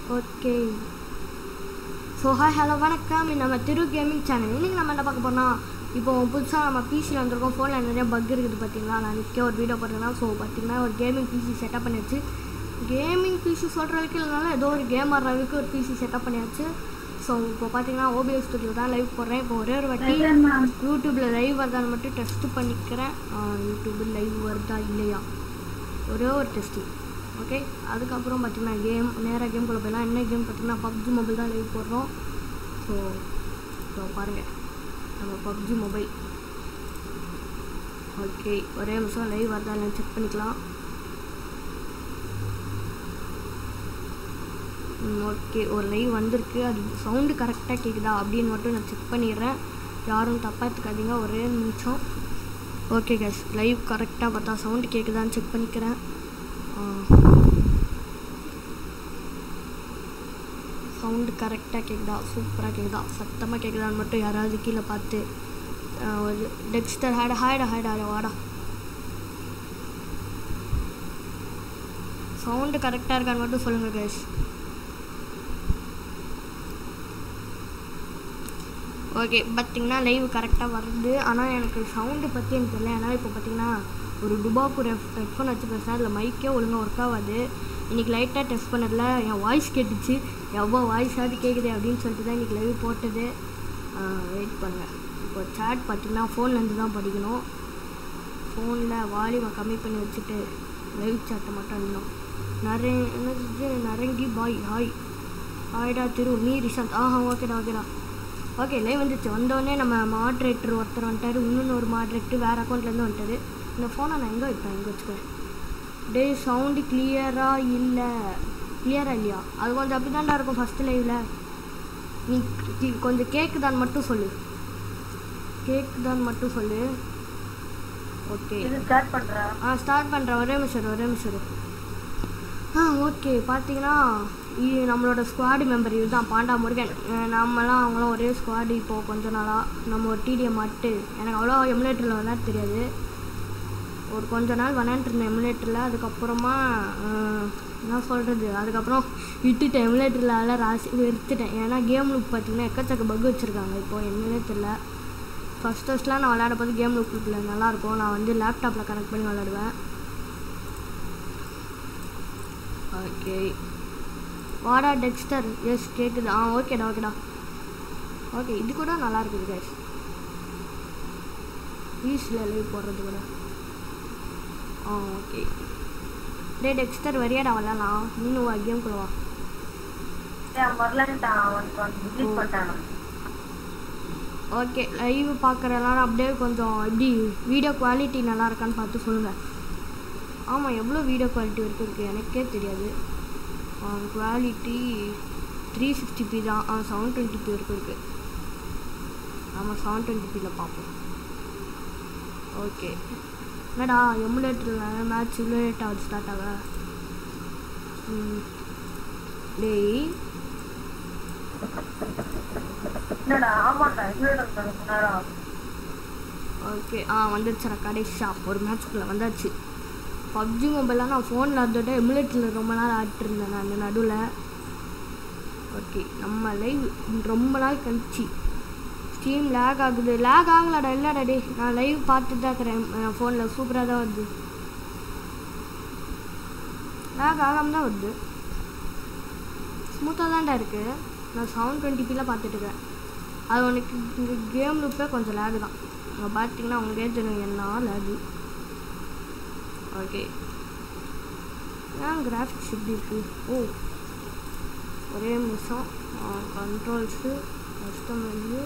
Okay so hi hello வணக்கம் இது நம்ம திரு கேமிங் சேனல் இன்றைக்கி நம்ம என்ன பார்க்க போறோம்னா இப்போ புதுசாக நம்ம பிசியில் வந்திருக்கோம் ஃபோனில் நிறைய பக் இருக்குது பார்த்தீங்களா நான் நிற்க ஒரு வீடியோ போட்டேன்னா ஸோ பார்த்தீங்கன்னா ஒரு கேமிங் பிசி செட்டப் பண்ணியாச்சு கேமிங் பிசி சொல்கிற வரைக்கும் இல்லைனாலும் ஏதோ ஒரு கேம் ஆடுற அளவுக்கு ஒரு பிசி செட்டப் பண்ணியாச்சு ஸோ இப்போ பார்த்தீங்கன்னா ஓபிஎஸ் ஸ்டுடியோ தான் லைவ் போடுறேன் இப்போ ஒரே ஒரு வாட்டி யூடியூப்பில் லைவ் வருதான்னு மட்டும் டெஸ்ட் பண்ணிக்கிறேன் யூடியூப்பில் லைவ் வருதா இல்லையா ஒரே ஒரு டெஸ்டிங் ஓகே அதுக்கப்புறம் பார்த்தீங்கன்னா கேம் நேராக கேம் குள்ள போயிடலாம் என்ன கேம் பார்த்தீங்கன்னா பப்ஜி மொபைல் தான் லைவ் போடுறோம் ஸோ ஸோ பாருங்கள் நம்ம பப்ஜி மொபைல் ஓகே ஒரே நிமிஷம் லைவ் வருதா இல்லைன்னு செக் பண்ணிக்கலாம் ஓகே ஒரு லைவ் வந்திருக்கு அது சவுண்டு கரெக்டாக கேட்குதா அப்படின்னு மட்டும் நான் செக் பண்ணிடுறேன் யாரும் தப்பாக எடுத்துக்காதீங்க ஒரே நிமிஷம் ஓகே கேஸ் லைவ் கரெக்டாக பார்த்தா சவுண்டு கேட்குதான்னு செக் பண்ணிக்கிறேன் சவுண்டு கரெக்டாக கேட்குதா சூப்பராக கேட்குதா சத்தமாக கேட்குதான்னு மட்டும் யாராவது கீழே பார்த்து ஆஹ், ஒரு டெக்ஸ்டர் ஹேட ஹாய்டா ஹாய்டா வாடா சவுண்டு கரெக்டாக இருக்கான்னு மட்டும் சொல்லுங்கள் கேஸ் ஓகே பார்த்தீங்கன்னா லைவ் கரெக்டாக வருது ஆனால் எனக்கு சவுண்டு பற்றி எனக்கு தெரியல ஏன்னா இப்போ பார்த்தீங்கன்னா ஒரு டுபாக்கூர் ஹெட்ஃபோன் வச்சு பேசினா அதில் மைக்கே ஒழுங்காக ஒர்க் ஆகாது இன்றைக்கி லைட்டாக டெஸ்ட் பண்ணதில் என் வாய்ஸ் கேட்டுச்சு எவ்வளோ வாய்ஸாவது கேட்குது அப்படின்னு சொல்லிட்டு தான் இன்றைக்கி லைவ் போட்டது வெயிட் பண்ணுங்கள் இப்போ சேட் பார்த்தீங்கன்னா ஃபோன்லேருந்து தான் படிக்கணும் ஃபோனில் வால்யூமை கம்மி பண்ணி வச்சுட்டு லைவ் சேட்டை மட்டும் இன்னும் நரே என்னது நரங்கி பாய் ஹாய் ஹாய்டா திரு மீ ரிஷாந்த் ஆஹா ஓகேடா ஓகேடா ஓகே லைவ் வந்துச்சு வந்தோடனே நம்ம மாட்ரேட்டர் ஒருத்தர் வந்துட்டார் இன்னொன்று ஒரு மாட்ரேட்டர் வேறு அக்கௌண்ட்லேருந்து வந்துட்டார் இந்த ஃபோனை நான் எங்கே வைப்பேன் எங்கே வச்சுக்கிறேன் டே சவுண்டு கிளியராக இல்லை கிளியராக இல்லையா அது கொஞ்சம் அப்படி தான்டா இருக்கும் ஃபஸ்ட்டு லைவில் நீ கி- கொஞ்சம் கேட்குதான்னு மட்டும் சொல்லு கேட்குதான்னு மட்டும் சொல்லு ஓகே இது ஸ்டார்ட் பண்றேன் ஆ ஸ்டார்ட் பண்ணுறேன் ஒரே நிமிஷம் இரு, ஒரே நிமிஷம் இரு. ஆ ஓகே பார்த்தீங்கன்னா இது நம்மளோட ஸ்குவாடு மெம்பர் இது தான் பாண்டா முருகன் அஹ் நம்மலாம் அவங்களாம் ஒரே ஸ்குவாடு இப்போது கொஞ்ச நாளாக நம்ம ஒரு டிடிஎம் மாட்டு எனக்கு அவ்வளோ எமுலேட்டரில் விளையாட தெரியாது ஒரு கொஞ்ச நாள் விளையாண்டுருந்தேன் எமுலேட்டரில் அதுக்கப்புறமா அஹ், என்ன சொல்கிறது அதுக்கப்புறம் விட்டுட்டேன் எமுலேட்டரில் விளையாட ராசி வெறுத்துட்டேன் ஏன்னா கேம் லுக் பார்த்தீங்கன்னா எக்கச்சக்க பக் வச்சுருக்காங்க இப்போ என்னன்னே தெரியல ஃபஸ்ட் ஃபஸ்ட்லாம் நான் விளையாட போது கேம் லுக்கில் நல்லாயிருக்கும் நான் வந்து லேப்டாப்பில் கனெக்ட் பண்ணி விளையாடுவேன் ஓகே வாடா டெக்ஸ்டர் எஸ் கேட்குது ஆ ஓகேடா ஓகேடா ஓகே இது கூட நல்லா இருக்குது கேஸ் ஈஸியில் லைவ் போடுறது கூட ஆ ஓகே டே டெக்ஸ்டர் வரியாடா விளாட்லாம் நீனும் வா கேம் குள்ள வா ஏன் வரலன்ட்டான் அவன் டிலீட் பண்ணிட்டான் ஓகே லைவ் பார்க்குற எல்லாரும் அப்படியே கொஞ்சம் எப்படி வீடியோ குவாலிட்டி நல்லா இருக்கான்னு பார்த்து சொல்லுங்கள் ஆமாம் எவ்வளோ வீடியோ குவாலிட்டி வரைக்கும் இருக்குது எனக்கே தெரியாது குவாலிட்டி த்ரீ சிக்ஸ்டி பி தான் ஆ செவன் டுவெண்ட்டி பி வரைக்கும் இருக்குது ஆமாம் செவன் டுவெண்ட்டி பியில் பார்ப்போம் ஓகே என்னடா எமுலேட்டரில் மேட்ச் இவ்வளோ லேட் ஆகுது ஸ்டார்ட் ஆக ம். டேய் என்னடா ஆமாண்டா இன்னொரு நேரம் ஓகே ஆ வந்துருச்சுடா கடைசியா ஒரு மேட்ச்க்குள்ளே வந்தாச்சு பப்ஜி மொபைலாம் நான் ஃபோனில் அதோட எமுலேட்டரில் ரொம்ப நாள் ஆடிட்டு இருந்தேன் நான் நடுவில் ஓகே நம்ம லைவ் ரொம்ப நாள் கழிச்சு ஸ்டீம் லேக் ஆகுது லேக் ஆகலடா இல்லைடா டே நான் லைவ் பார்த்துட்டு தான் இருக்கிறேன் என் ஃபோனில் சூப்பராக தான் வருது லேக் ஆகாமல் தான் வருது ஸ்மூத்தாக தான்டா இருக்குது நான் செவன் டுவெண்ட்டி பார்த்துட்டு இருக்கேன் அது உனக்கு இந்த கேம் லுப்பே கொஞ்சம் லேகு தான் அங்கே பார்த்தீங்கன்னா உங்களுக்கே தெரியும் என்ன லேகு ஓகே ஏன் கிராஃபிக்ஸ் இப்படி இருக்கு ஓ ஒரே நிமிஷம் கண்ட்ரோல்ஸு கஸ்டம் வந்து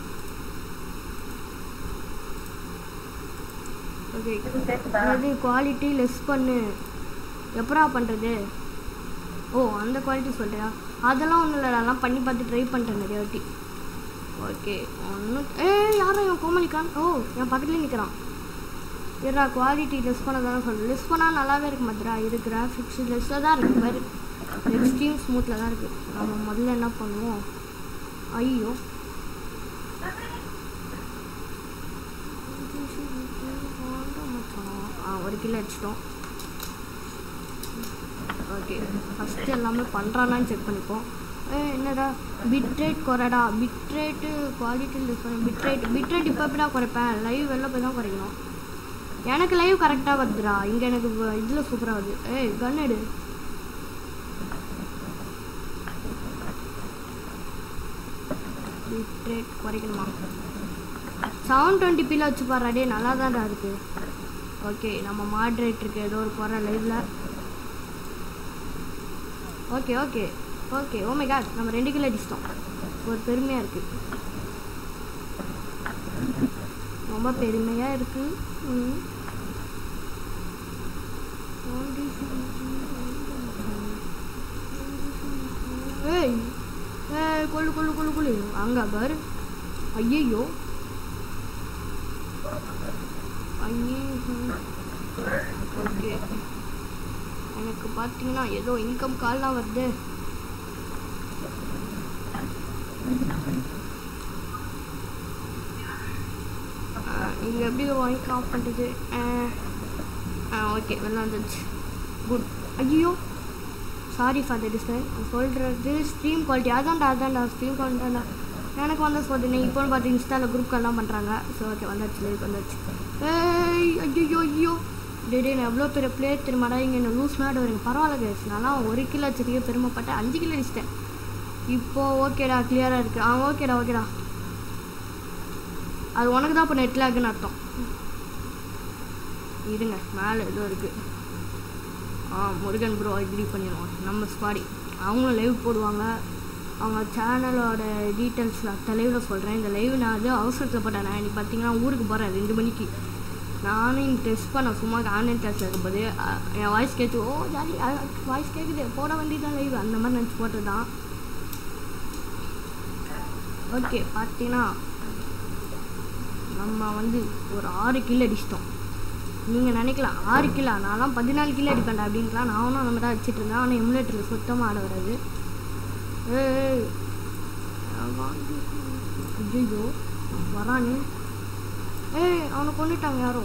ஓகே இது கேக்குதா அதாவது குவாலிட்டி லெஸ் பண்ணு எப்படா பண்ணுறது ஓ அந்த குவாலிட்டி சொல்கிறியா அதெல்லாம் ஒன்றும் இல்லை அதெல்லாம் பண்ணி பார்த்து ட்ரை பண்ணிட்டேன் நிறைய வாட்டி ஓகே ஒன்றும் ஏ யாரும் என் கோமலிக்கான் ஓ என் பக்கத்துலேயே நிற்கிறான் இருடா குவாலிட்டி லெஸ் பண்ண தானே சொல்கிறேன் லெஸ் பண்ணால் நல்லாவே இருக்கு மாத்திரா இது கிராஃபிக்ஸ் லெஸ்ஸாக தான் இருக்குது பாரு எக்ஸ்ட்ரீம் ஸ்மூத்தில் தான் இருக்குது நம்ம முதல்ல என்ன பண்ணுவோம் ஐயோ ஆ ஒரு கிலோ அடிச்சிட்டோம் ஓகே ஃபஸ்ட்டு எல்லாமே பண்ணுறானான்னு செக் பண்ணிப்போம் ஏ என்னடா பிட்ரேட் குறைடா bitrate quality different bitrate bitrate இப்போ எப்படிடா குறைப்பேன் லைவ் வெளில போய் தான் குறைக்கணும் எனக்கு லைவ் கரெக்டாக வருதுடா இங்கே எனக்கு இதில் சூப்பராக வருது ஏய் கன் எடு பிட்ரேட் குறைக்கணுமா செவன் டுவெண்ட்டி பியில் வச்சு பாரு டே நல்லா தான்டா இருக்குது ஓகே நம்ம மாட்ரேட்டருக்கு ஏதோ ஒரு குறை லைவில் okay okay okay oh my god நம்ம ரெண்டு கிலோ அடிச்சிட்டோம் ஒரு பெருமையாக இருக்குது ரொம்ப பெருமையாக இருக்குது ம். ஏய் ஏய் கொள்ளு கொள்ளு கொள்ளு கொள்ளு அங்கே பாரு ஐயையோ ஐயோ ஓகே எனக்கு பார்த்தீங்கன்னா ஏதோ இன்கம் கால்லாம் வருது இங்கே எப்படி வாங்கி ஆஃப் பண்ணுறது ஆ ஓகே வெளில வந்துச்சு குட் ஐயோ சாரி ஃபார் த டிஸ்டன் சொல்கிறது ஸ்ட்ரீம் குவாலிட்டி அதான்டா அதான்டா ஸ்ட்ரீம் குவாலிட்டிடா எனக்கு வந்த சொல்லுங்க இப்போன்னு பார்த்து இன்ஸ்டாவில் குரூப்க்கெல்லாம் பண்ணுறாங்க ஸோ ஓகே வந்தாச்சு லைக் வந்துச்சு ஏய் ஐயோ ஐயோ டே டே நான் எவ்வளோ பெரிய பிளேயர் தெரியுமாடா இங்கே என்ன லூஸ் மேட் வரீங்க பரவாயில்ல கேஸ் நான்லாம் ஒரு கிலோ வச்சுருக்கே பெருமைப்பட்டேன் அஞ்சு கிலோ அடிச்சிட்டேன் இப்போ ஓகேடா கிளியராக இருக்குது ஆ ஓகேடா ஓகேடா அது உனக்கு தான் இப்போ நெட் லேக்குன்னு அர்த்தம் இருங்க மேலே ஏதோ இருக்குது ஆ முருகன் ப்ரோ அக்ரி பண்ணிடுவோம் நம்ம ஸ்குவாடி அவங்களும் லைவ் போடுவாங்க அவங்க சேனலோட டீட்டெயில்ஸ் தலைவில் சொல்கிறேன் இந்த லைவ் நான் அது அவசரத்தில் போட்டேன் நான் இன்னைக்கு பார்த்தீங்கன்னா ஊருக்கு போகிறேன் ரெண்டு மணிக்கு நானும் இங்கே டெஸ்ட் பண்ண சும்மா ஆன்லைன் கிளாஸில் இருக்கும்போது அஹ், என் வாய்ஸ் கேட்டு ஓ ஜாலி வாய்ஸ் கேட்குது போட வேண்டியதான் லைவ் அந்த மாதிரி நினச்சி போட்டது தான் ஓகே பார்த்தீங்கன்னா நம்ம வந்து ஒரு ஆறு கிலோ அடிச்சிட்டோம் நீங்கள் நினைக்கலாம் ஆறு கிலோ நான்லாம் பதினாலு கிலோ அடிப்பேன்டா அப்படின்லாம் நானும் அந்த மாதிரி தான் அடிச்சிட்டு இருந்தேன் ஆனால் எமுலேட்டரில் சுத்தமாக ஆட வராது ஏய் ஐயோ வரானே ஏய் அவனை கொண்டுட்டாங்க யாரோ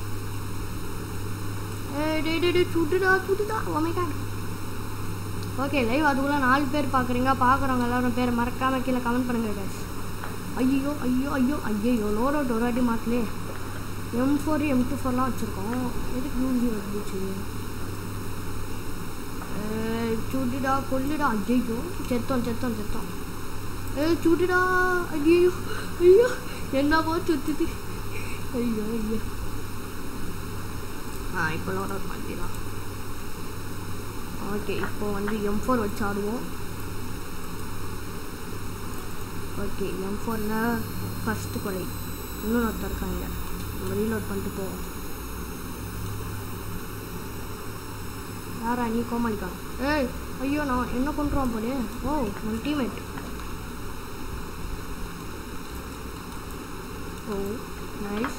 ஏய் டே டே டே சுட்டுடா சுட்டுடா ஓமைக்கா ஓகே லைவ் அதுக்குள்ளே நாலு பேர் பார்க்குறீங்க பார்க்குறவங்க எல்லாரும் பேரை மறக்காமல் கீழே கமெண்ட் பண்ணுங்க guys ஐயோ ஐயோ ஐயோ ஐயோ லோடோ டொராட்டி மாட்டலே எம் ஃபோர் எம் டூ ஃபோர்லாம் வச்சுருக்கோம் எதுக்கு யூசி வந்துச்சு ஏய், சுடுடா கொல்லுடா ஐயோ செத்தோம் செத்தோம் செத்தோம் ஏ சுடுடா ஐயோ ஐயோ என்னவோ சுத்துது ஐயோ ஐயோ ஆ இப்போ லோட் அவுட் பண்ணிடலாம் ஓகே இப்போ வந்து எம் ஃபோர் வச்சு ஆடுவோம் ஓகே எம் ஃபோரில் ஃபஸ்ட்டு கொலை இன்னொன்று ஒருத்தர் இருக்காங்க நம்ம ரீலோட் பண்ணிட்டு போவோம் யாரா நீ கோமாளிக்கா ஏய் ஐயோ நான் என்ன பண்ணுறோம் போலே ஓ நம்ம teammate oh nice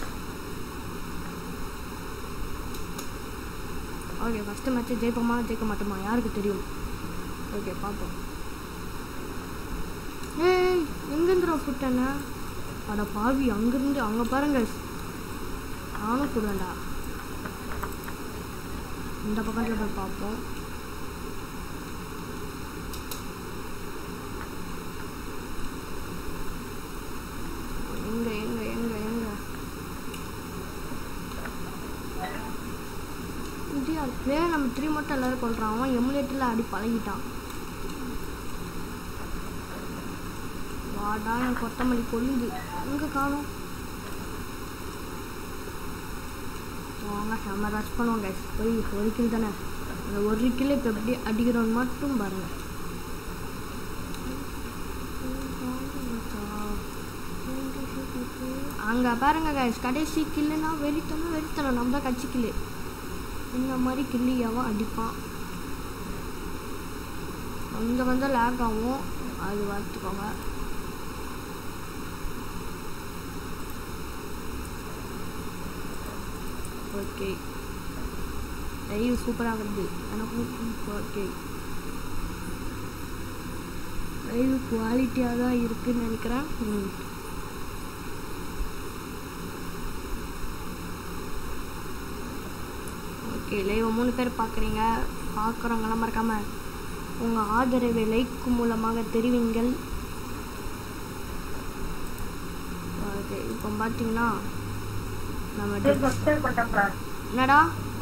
okay first match ஜெயிப்போமா ஜெயிக்க மாட்டோமா யாருக்கு தெரியும் ஓகே பார்ப்போம் ஏய் எங்கேருந்துடா சுட்டேண்ணா அட பாவி அங்கேருந்து அங்கே பாருங்க நானும் சுடுவேன்டா இந்த பக்கத்தில் போய் பார்ப்போம் எங்க எங்க எங்க எங்க இது பிளேயர் நம்ம த்ரீ மட்டும் எல்லாரும் கொள்றான் அவன் எமுலேட்டரில் அடி பழகிட்டான் வாடா என் கொத்தமல்லி கொல்லுது எங்க காணும் வாங்க நம்ம ரஷ் பண்ணுவோம் கைஸ் போய் ஒரு கில் தானே அந்த ஒரு கிலோ இப்போ எப்படி அடிக்கிறோன்னு மட்டும் பாருங்க அங்கே பாருங்க கைஸ் கடைசி கில்லுனா வெறித்தனம் வெறித்தனம் நம்ம தான் கட்சி கில்லு இந்த மாதிரி கில்லு எவன் அடிப்பான் அங்கே வந்து லேக் ஆகும் அது பார்த்துக்கோங்க ஓகே லைவ் சூப்பராக வருது எனக்கும் ஓகே லைவ் குவாலிட்டியாக தான் இருக்குன்னு நினைக்கிறேன் ம் ஓகே லைவ் மூணு பேர் பார்க்குறீங்க பார்க்குறவங்களாம் மறக்காமல் உங்கள் ஆதரவை லைக் மூலமாக தெரிவிங்கள் ஓகே இப்போ பார்த்தீங்கன்னா நம்ம சரி சப்ஸ்கிரைப் பண்ணிட்டேன்ப்பா என்னடா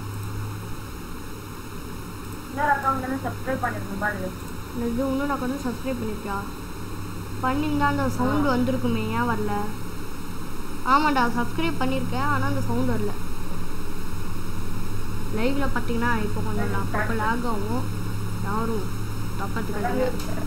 இன்னொரு அக்கௌண்ட் வந்து சப்ஸ்கிரைப் பண்ணிருக்கேன் பாருங்க இது இன்னும் நான் வந்து சப்ஸ்கிரைப் பண்ணியிருக்கியா பண்ணியிருந்தா அந்த சவுண்டு வந்திருக்குமே ஏன் வரல ஆமாண்டா சப்ஸ்கிரைப் பண்ணியிருக்கேன் ஆனால் அந்த சவுண்ட் வரல லைவில் பார்த்தீங்கன்னா இப்போ கொஞ்சம் அப்பப்போ லேக் ஆகும் யாரும் தப்பாத்துக்காதீங்க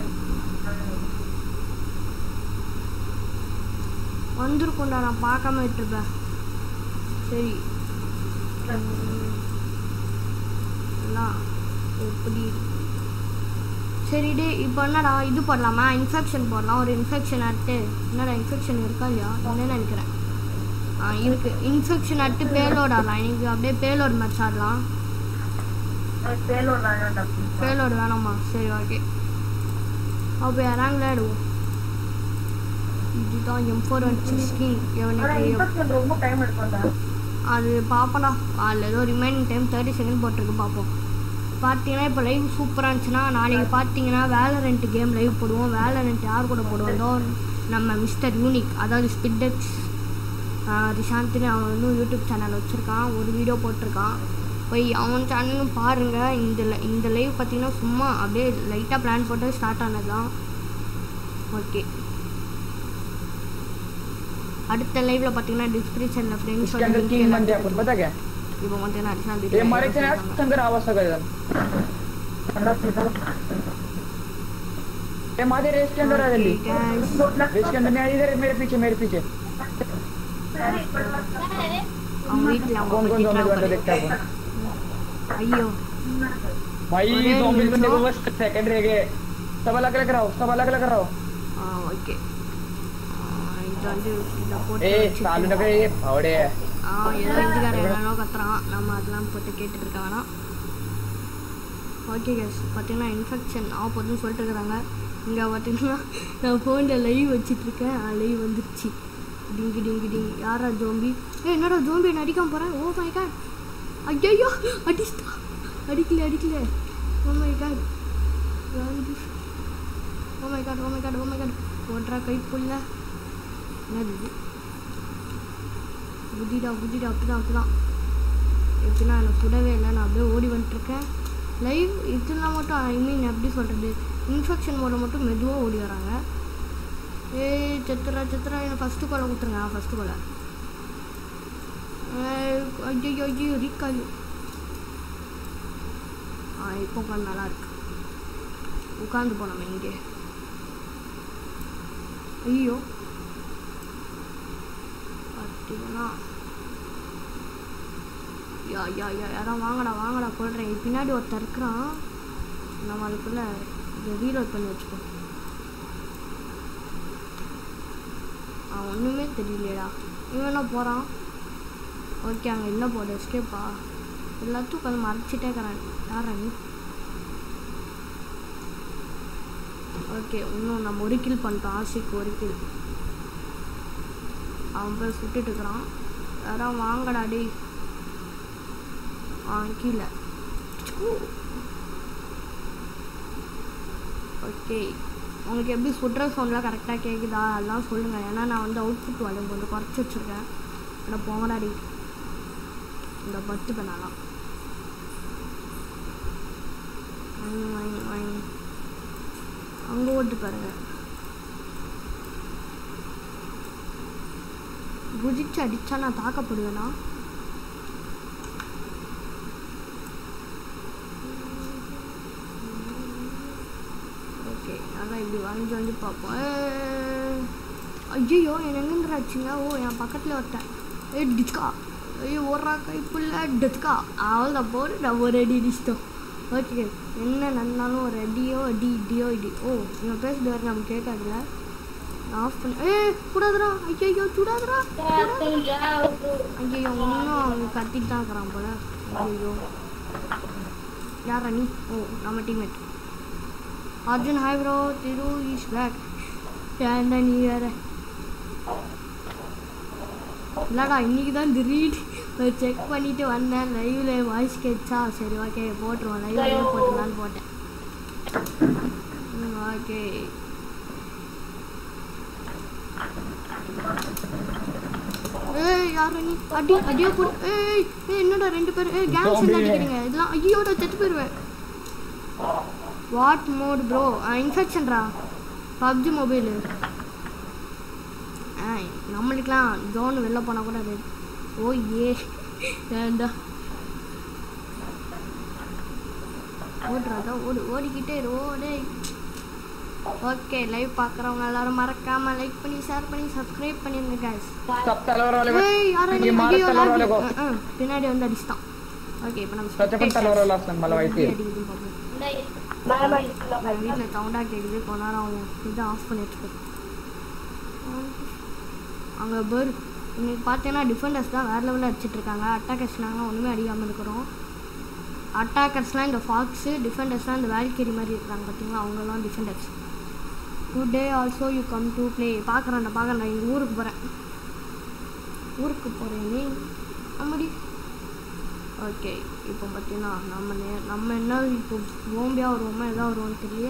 வந்திருக்கும்டா நான் பார்க்காம விட்டுருப்பேன் சரி உம், எல்லாம் எப்படி இருக்கு சரி டே இப்போ என்னடா இது போடலாமா இன்ஃபெக்ஷன் போடலாம் ஒரு இன்ஃபெக்ஷன் அட்டு என்னடா இன்ஃபெக்ஷன் இருக்கா இல்லையா என்ன நினைக்கிறேன் ஆ இருக்கு இன்ஃபெக்ஷன் அட்டு பேலோட் ஆடலாம் இன்னைக்கு அப்படியே பேலோட் மேட்ச் ஆடலாம் எனக்கு பேலோட் வேணும்டா பேலோடு வேணாமா சரி ஓகே அப்போ யாராங்க விளையாடுவோம் இதுதான் எம் ஃபோர் ஒன் சிக்ஸ்டீன் ஆனா எவனுக்கு இன்ஃபெக்ஷன் ரொம்ப டைம் எடுக்கும்டா அது பார்ப்போம்டா அதில் ஏதோ ரிமைனிங் டைம் தேர்ட்டி செகண்ட் போட்டிருக்கு பார்ப்போம் பார்த்தீங்கன்னா இப்போ லைவ் சூப்பராக இருந்துச்சுன்னா நாளைக்கு பார்த்தீங்கன்னா வேலரண்ட் கேம் லைவ் போடுவோம் வேலரண்ட் யார் கூட போடுவோம்தோ நம்ம மிஸ்டர் யூனிக் அதாவது ஸ்பிட்டெக்ஸ் ரிஷாந்தினி அவன் வந்து யூடியூப் சேனல் வச்சுருக்கான் ஒரு வீடியோ போட்டிருக்கான் போய் அவன் சேனலும் பாருங்கள் இந்த li- இந்த லைவ் பார்த்தீங்கன்னா சும்மா அப்படியே லைட்டாக பிளான் போட்டு ஸ்டார்ட் ஆனது தான் ஓகே அடுத்த லைவ்ல பார்த்தீங்கன்னா டிஸ்கிரிப்ஷனில் इसके अंदर तीन बंदे हैं आपको पता क्या இப்போ பார்த்தீங்கன்னா ரிஷாந்த் ये हमारे से यार संगर आवाज का गया ये माधे रेस के अंदर आ जल्दी रेस के अंदर नहीं आ इधर मेरे पीछे मेरे पीछे அவங்க வீட்டில் அவங்க कौन कौन பத்தி जॉम्बी travel बंदा देखता है अपन ஐயோ भाई अरे जॉम्बी बंदे को निशा। बस सेकंड रह गए सब अलग अलग रहो सब अलग अलग रहो ஆ ஓகே இது வந்து இதை போட்டு ए வச்சுட்டு- सालू ने ये फावड़े है ஆ ஏதோ இதுக்கார என்னென்னோ கத்துறான் நம்ம அதெல்லாம் போட்டு கேட்டுட்டு இருக்க வேணாம் ஓகே கேஸ் பார்த்தீங்கன்னா இன்ஃபெக்ஷன் ஆக போகுதுன்னு சொல்லிட்டு இருக்கிறாங்க இங்கே பார்த்தீங்கன்னா நான் ஃபோனில் லைவ் வச்சிட்ருக்கேன் லைவ் வந்துருச்சு டிங்கி டிங்கி டிங் யாரா ஜோம்பி ஏ என்னடா ஜோம்பி என்ன அடிக்காம போகிறேன் ஓ மை காட் ஐயோ அடிச்சிட்டா அடிக்கல அடிக்கல oh my god oh my god oh my god oh my god ஓட்டுறா கைப்புள்ள என்னது இது குதிடா குதிடா அப்படிதான் அப்படிதான் எப்படின்னா எனக்கு சுடவே இல்லை நான் அப்படியே ஓடி வந்துட்டுருக்கேன் லைவ் இதெல்லாம் மட்டும் ஐ மீன் எப்படி சொல்கிறது இன்ஃபெக்ஷன் மோட மட்டும் மெதுவாக ஓடி வராங்க ஏய் செத்துறா செத்துறா எனக்கு ஃபஸ்ட்டு கொலை கொடுத்துருங்க ஃபஸ்ட்டு கொலை ஐயோ ஐயோ ரீக்காயு ஆ இப்போ உட்காந்து நல்லா இருக்கு உட்காந்து போனோம் இங்கே ஐயோ பார்த்தீங்கன்னா யா யா யா யாரா வாங்கடா வாங்கடா கொள்றேன் பின்னாடி ஒருத்தர் இருக்கிறான் நம்ம அதுக்குள்ள இதை ரீலோட் பண்ணி வச்சுக்கோ அவன் ஒன்றுமே தெரியலையடா இவன் என்ன போகிறான் ஓகே அங்கே இல்லை போட எஸ்கேப்பா எல்லாத்தையும் உட்காந்து மறைச்சிட்டே இருக்கிறான் யாரா நீ ஓகே இன்னும் நம்ம ஒரு கில் பண்ணிட்டோம் ஆசைக்கு ஒரு கில் அவன் போய் சுட்டுட்டு இருக்கிறான் யாரும் வாங்கடா டேய் ஆ கீழே ஓகே உங்களுக்கு எப்படி சுடுற சவுண்ட்லாம் கரெக்டாக கேட்குதா அதெல்லாம் சொல்லுங்கள் ஏன்னா நான் வந்து அவுட்புட் வால்யூம் கொஞ்சம் குறைச்சி வச்சுருக்கேன் அட போங்கடா டேய் இந்த பத்து பண்ணலாம் அங்கே ஓட்டு பாருங்க குதிச்சு அடிச்சா நான் தாக்கப்படுவேனா ஓகே நல்லா இப்படி வளைஞ்சு வந்து பார்ப்போம் ஐயோ என் எங்கேருந்து ஆச்சுங்க ஓ என் பக்கத்தில் ஒருத்தன் ஏ டிச்கா ஐயோ ஓடுறா கைப்புள்ள டிச்கா அவள் தான் போடு நான் ஒரு அடி அடிச்சிட்டோம் ஓகே என்ன நடந்தாலும் ஒரு அடியோ அடி இடியோ இடி ஓ இவன் பேசுறது வரை நம்ம கேட்காதுல ஆஃப் பண்ணி ஏ கூடாதுடா ஐயோ சுடாதுடா ஐயோ இன்னும் அவன் கத்திட்டு தான் இருக்கிறான் போல ஐயோ யாரா நீ ஓ நம்ம teammate Arjun hi bro Thiru is back ஏன்டா நீ வேற இல்லடா இன்னைக்கு தான் திடீர்னு செக் பண்ணிட்டு வந்தேன் லைவ்ல வாய்ஸ் கேட்சா சரி ஓகே போட்டுருவோம் லைவ்ல போட்டுடலான்னு போட்டேன் ஓகே ஏய் யாரு நீ அடி அடியோ போடு ஏய் ஏய் என்னடா ரெண்டு பேர் ஏய் கேங் சேர்ந்து Zombie. அடிக்கிறீங்க இதெல்லாம் ஐயோட செத்து போயிருவேன் வாட் மோட் ப்ரோ இன்ஃபெக்ஷன்ரா பப்ஜி மொபைலு ஆ நம்மளுக்கெலாம் ஜோன் வெளில போனால் கூட அது ஓ ஏ ஏண்டா ஓடுறாதா ஓடு ஓடிக்கிட்டே இரு ஓடே ஓகே லைவ் பார்க்குறவங்க எல்லாரும் மறக்காம லைக் பண்ணி ஷேர் பண்ணி சப்ஸ்கிரைப் பண்ணிருங்க guys सब तलवार वाले को ஏய் யாரா நீ ये मार ஐயோ तलवार वाले को lag. ஆ, ஆ, பின்னாடி வந்து அடிச்சிட்டான் ஓகே இப்போ நம்ம सच पण तलवार वाला असं मला माहिती எப்படி आहे அடிக்குதுன்னு பார்ப்போம் மேல மேல இருக்கலாம். என் வீட்டில் சவுண்டாக கேட்குது கொஞ்ச நேரம் அவன் இதை ஆஃப் பண்ணிட்டு அங்கே பேர் இன்னைக்கு பார்த்தீங்கன்னா டிஃபெண்டர்ஸ் தான் வேறு லெவலில் அடிச்சிட்டு இருக்காங்க அட்டாக்கர்ஸ் நாங்கள் ஒன்றுமே அடிக்காமல் இருக்கிறோம் அட்டாக்கர்ஸ்லாம் இந்த ஃபாக்ஸு டிஃபெண்டர்ஸ்லாம் இந்த வேல்கேரி மாதிரி இருக்கிறாங்க பார்த்தீங்களா அவங்கெல்லாம் defenders today also you come to play பார்க்குறேன்டா பார்க்குறேன்டா எங்கள் ஊருக்கு போகிறேன் ஊருக்கு போகிறேனே அம்மாடி ஓகே இப்போ பார்த்தீங்கன்னா நம்ம நே நம்ம என்ன இப்போ ஜோம்பியாக வருவோமா எதாவது வருவோம்னு தெரியல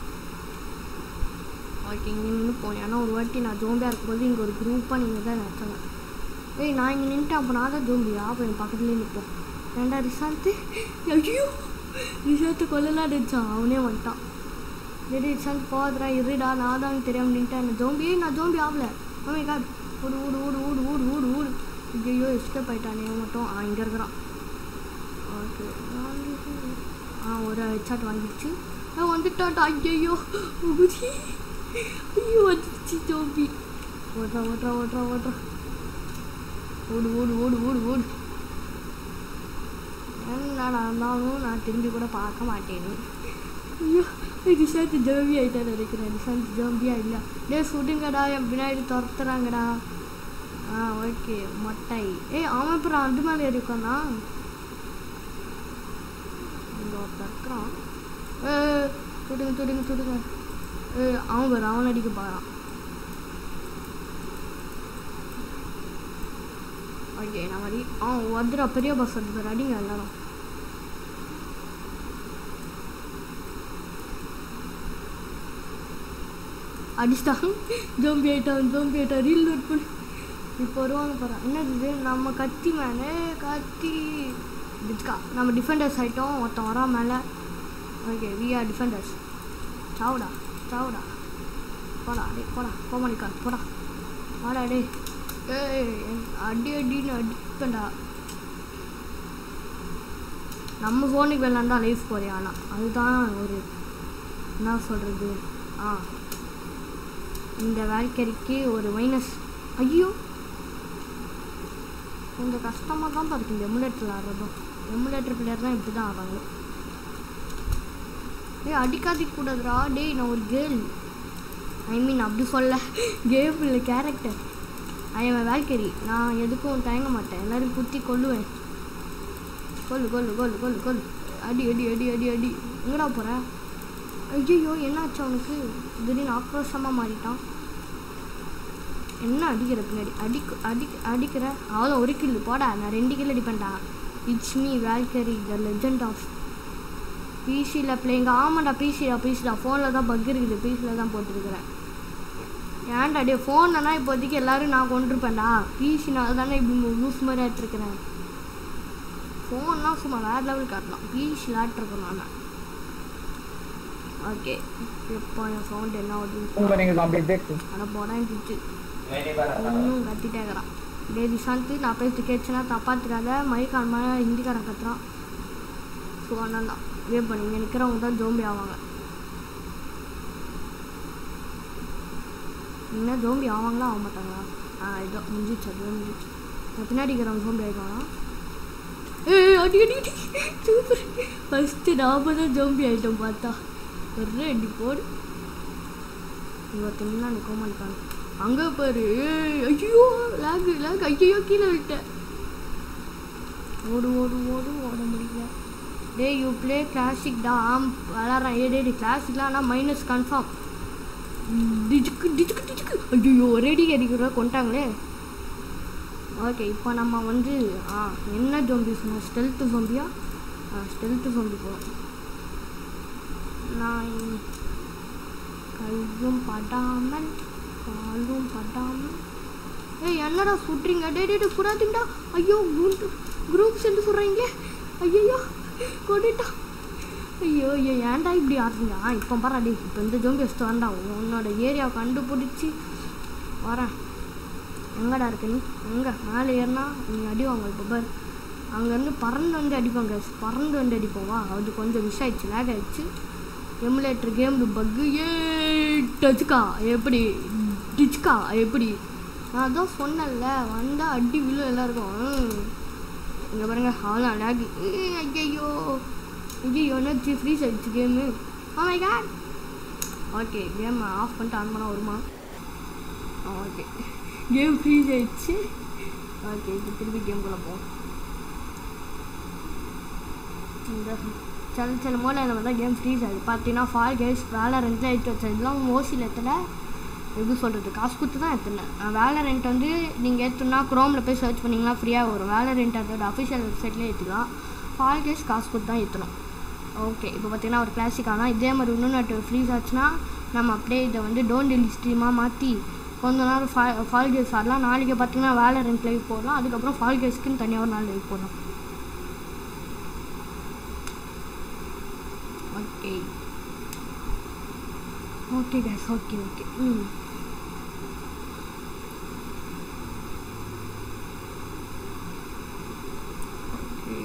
ஓகே இங்கே நின்று போனேன் ஏன்னா ஒரு வாட்டி நான் ஜோம்பியாக இருக்கும்போது இங்கே ஒரு குரூப்பாக நீங்கள் தான் நினச்சாங்க ஏய் நான் இங்கே நின்ட்டேன் அப்போ நான் தான் ஜோம்பியா அப்போ என் பக்கத்துலேயே நிற்போம் ஏன்டா ரிசாந்த் ஐயோ ரிசாந்த் கொல்லலாம் நினச்சான் அவனே வந்துட்டான் சரி ரிசாந்த் போதுடா இருடா நான் தான் தெரியாமல் நின்ட்டேன் ஜோம்பி நான் ஜோம்பி ஆகல ஓமே காட் ஓடு ஓடு ஓடு ஓடு ஓடு ஓடு ஓடு ஐயோ எஸ்கேப் ஆயிட்டானே இவன் மட்டும் ஆ இங்கே இருக்கிறான் ஓகே ஆ ஒரு ஹெட்ஷாட் வாங்கிடுச்சு ஆ வந்துட்டாட்டா ஐயோ உகுதி ஐயோ வந்துடுச்சு ஜோம்பி ஓடுறா ஓடுறா ஓடுறா ஓடுறா ஓடு ஓடு ஓடு ஓடு ஓடு என்ன நடந்தாலும் நான் திரும்பி கூட பார்க்க மாட்டேன் ஐயோ ரிஷாந்த் ஜோம்பி ஆகிட்டா நினைக்கிறேன் ரிஷாந்த் ஜோம்பியா இல்லை டே சுடுங்கடா என் பின்னாடி துரத்துறாங்கடா ஆ ஓகே மொட்டை ஏய் அவன் அப்புறம் அது மேலே ஏறி உட்காந்தா இங்கே ஒருத்தர் இருக்கிறான் ஏ சுடுங்க சுடுங்க சுடுங்க ஏ அவன் பாரு அவன் அடிக்க போகிறான் ஓகே நான் அடி அவன் வந்துடா பெரிய பஸ் வந்து பாரு அடிங்க எல்லாரும் அடிச்சிட்டான் ஜோம்பி ஆயிட்டான் ஜோம்பி ஆயிட்டான் ரீல் நோட் பண்ணி இப்போ வருவாங்க பாரு என்னது இது நம்ம கத்தி மேலே கத்தி இதுக்கா நம்ம டிஃபெண்டர்ஸ் ஆகிட்டோம் ஒருத்தன் வரா மேலே ஓகே வி ஆர் டிஃபெண்டர்ஸ் சாவுடா சாவுடா போடா டே போடா கோமணிக்கா போடா வாடா டே ஏய் என் அடி அடின்னு அடிப்பேன்டா நம்ம ஃபோனுக்கு விளாண்டா லைஃப் போறியா ஆனால் அதுதான் ஒரு என்ன சொல்கிறது ஆ இந்த வேல்கரிக்கு ஒரு மைனஸ் ஐயோ கொஞ்சம் கஷ்டமாக தான் இருக்கு இந்த எமுலேட்டரில் ஆடுறதும் எமுலேட்டர் பிளேயர் தான் இப்படி தான் ஆடுறாங்க ஏய் அடிக்காதிக்க கூடாதுடா டேய் நான் ஒரு கேர்ள் ஐ மீன் அப்படி சொல்ல கேம் இல்லை கேரக்டர் ஐ எம் வேல்கரி நான் எதுக்கும் தயங்க மாட்டேன் எல்லாரும் குத்தி கொல்லுவேன் கொல்லு கொல்லு கொல்லு கொல்லு கொல்லு அடி அடி அடி அடி அடி எங்கடா போகிற ஐயோ என்னாச்சு அவனுக்கு திடீர்னு ஆக்ரோஷமாக மாறிட்டான் என்ன அடிக்கிற பின்னாடி அடிக்க அடிக்க அடிக்கிற அவ்வளோ ஒரு கில்லு போடா நான் ரெண்டு கில் அடிப்பேன்டா இட்ஸ் மீ வேல்கரி த லெஜண்ட் ஆஃப் பிசியில் பிள்ளைங்க ஆமாண்டா பிசிடா பிசிடா ஃபோனில் தான் பக் இருக்குது பிசியில் தான் போட்டுருக்குறேன் ஏன்டா டே ஃபோன்னா இப்போதைக்கு எல்லாரும் நான் கொண்டிருப்பேன்டா பிசினால தானே இப்படி லூஸ் மாதிரி ஆட்டிருக்கிறேன் ஃபோன்லாம் சும்மா வேறு லெவல் காட்டலாம் பிசியில் ஆட்டிருக்கேன் நான் ஓகே எப்போ என் சவுண்ட் என்ன ஆகுது तुम बनेंगे जॉम्बी देख तू அட போடா இருந்துச்சு இன்னும் கத்திட்டே இருக்கிறான் டே நிஷாந்த் நான் பேசி கேட்டுச்சுன்னா தப்பாத்துக்காத மைக்கான் மாதிரி ஹிந்திக்காரன் கத்துறான் ஸோ அதனால தான் வேவ் பண்ணி இங்கே நிற்கிறவங்க தான் ஜோம்பி ஆவாங்க என்ன ஜோம்பி ஆவாங்களா ஆக மாட்டாங்களா ஆ இதோ முடிஞ்சிச்சு அது முடிஞ்சிச்சு நான் பின்னாடி இருக்கிறவங்க ஜோம்பி ஆகிடுவானா ஏய் அடி அடி அடி சூப்பர் ஃபஸ்ட்டு நாம தான் ஜோம்பி ஆகிட்டோம் பார்த்தா ஒரு அடி போடு இவத்தனா நிற்க மாட்டாங்க அங்கே பாரு ஏய், ஐயோ லேக் லேக் ஐயோ கீழே விட்டேன் ஓடு ஓடு ஓடு ஓட முடியல டே யூ ப்ளே கிளாசிக் டா ஆம் விளாட்றேன் ஏ டே கிளாசிக்லாம் ஆனால் மைனஸ் கன்ஃபார்ம் டிஜுக்கு டிஜுக்கு டிஜுக்கு ஐயோ ஒரே அடி அடிக்கிற கொண்டாங்களே ஓகே இப்போ நம்ம வந்து ஆ என்ன ஜோம்பி சொன்னோம் ஸ்டெல்த்து ஜோம்பியா ஆ ஸ்டெல்த்து ஜோம்பி போகிறோம் நான் கையும் படாமல் காலும் படாமல் ஏய் என்னடா சுட்றீங்க டே டே டே சுடாதீங்கடா ஐயோ குரூப் குரூப் சேர்ந்து சொல்கிறீங்களே ஐயோ கொண்டுட்டா ஐயோ ஐயோ ஏன்டா இப்படி ஆடுறீங்க ஆ இப்போ பாரு டே இப்போ இந்த ஜோம்பி வச்சுட்டு வரண்டா உன்னோட ஏரியாவை கண்டுபிடிச்சி வரேன் எங்கடா இருக்க நீ எங்கே மேலே ஏறினா நீ அடி வாங்க இப்போ பார் அங்கேருந்து பறந்து வந்து அடிப்பாங்க பறந்து வந்து அடிப்போம் வா அது கொஞ்சம் விஷ் ஆயிடுச்சு லேக் ஆயிடுச்சு எமுலேட்டர் கேம் பக்கு ஏ டச்சுக்கா எப்படி டிச்சுக்கா எப்படி நான் அதான் சொன்னேன்ல வந்தால் அடி விழு எல்லாருக்கும் இங்கே பாருங்க அவ்வளோ லேக் ஐயோ ஐயோ என்னாச்சு ஃப்ரீஸ் ஆயிடுச்சு கேமு ஆமாம் காட் ஓகே கேம் ஆஃப் பண்ணிட்டு ஆன் பண்ணால் வருமா ஓகே கேம் ஃப்ரீஸ் ஆயிடுச்சு ஓகே இப்போ திருப்பி கேம்குள்ளே போவோம் இந்த சில சில மூலையில் வந்து கேம் ஃப்ரீஸ் ஆகுது பார்த்தீங்கன்னா ஃபால் கேஸ் வேலை ரெண்டில் எடுத்து வச்சது இதெல்லாம் ஓசியில் எத்தனை எப்படி சொல்கிறது காசு கொடுத்து தான் எத்தனை வேலை ரெண்ட் வந்து நீங்கள் ஏற்றுனா க்ரோமில் போய் சர்ச் பண்ணிங்கன்னா ஃப்ரீயாக வரும் வேலை ரெண்ட் அதோட அஃபிஷியல் வெப்சைட்லேயே ஏற்றிக்கலாம் ஃபால் கேஸ் காசு கொடுத்து தான் ஏற்றணும் ஓகே இப்போ பார்த்தீங்கன்னா ஒரு கிளாசிக்காக இதே மாதிரி இன்னும் நட்டு ஃப்ரீஸ் ஆச்சுன்னா நம்ம அப்படியே இதை வந்து டோன் டெலி ஸ்ட்ரீமாக மாற்றி கொஞ்ச நேரம் ஃபா ஃபால் கேஸ் ஆடலாம் நாளைக்கு பார்த்தீங்கன்னா வேலை ரெண்ட் லைவ் போடலாம் அதுக்கப்புறம் ஃபால் கேஸ்க்குன்னு தனியாக ஒரு நாள் லைவ் போடலாம் okay okay guys okay okay ம் ஓகே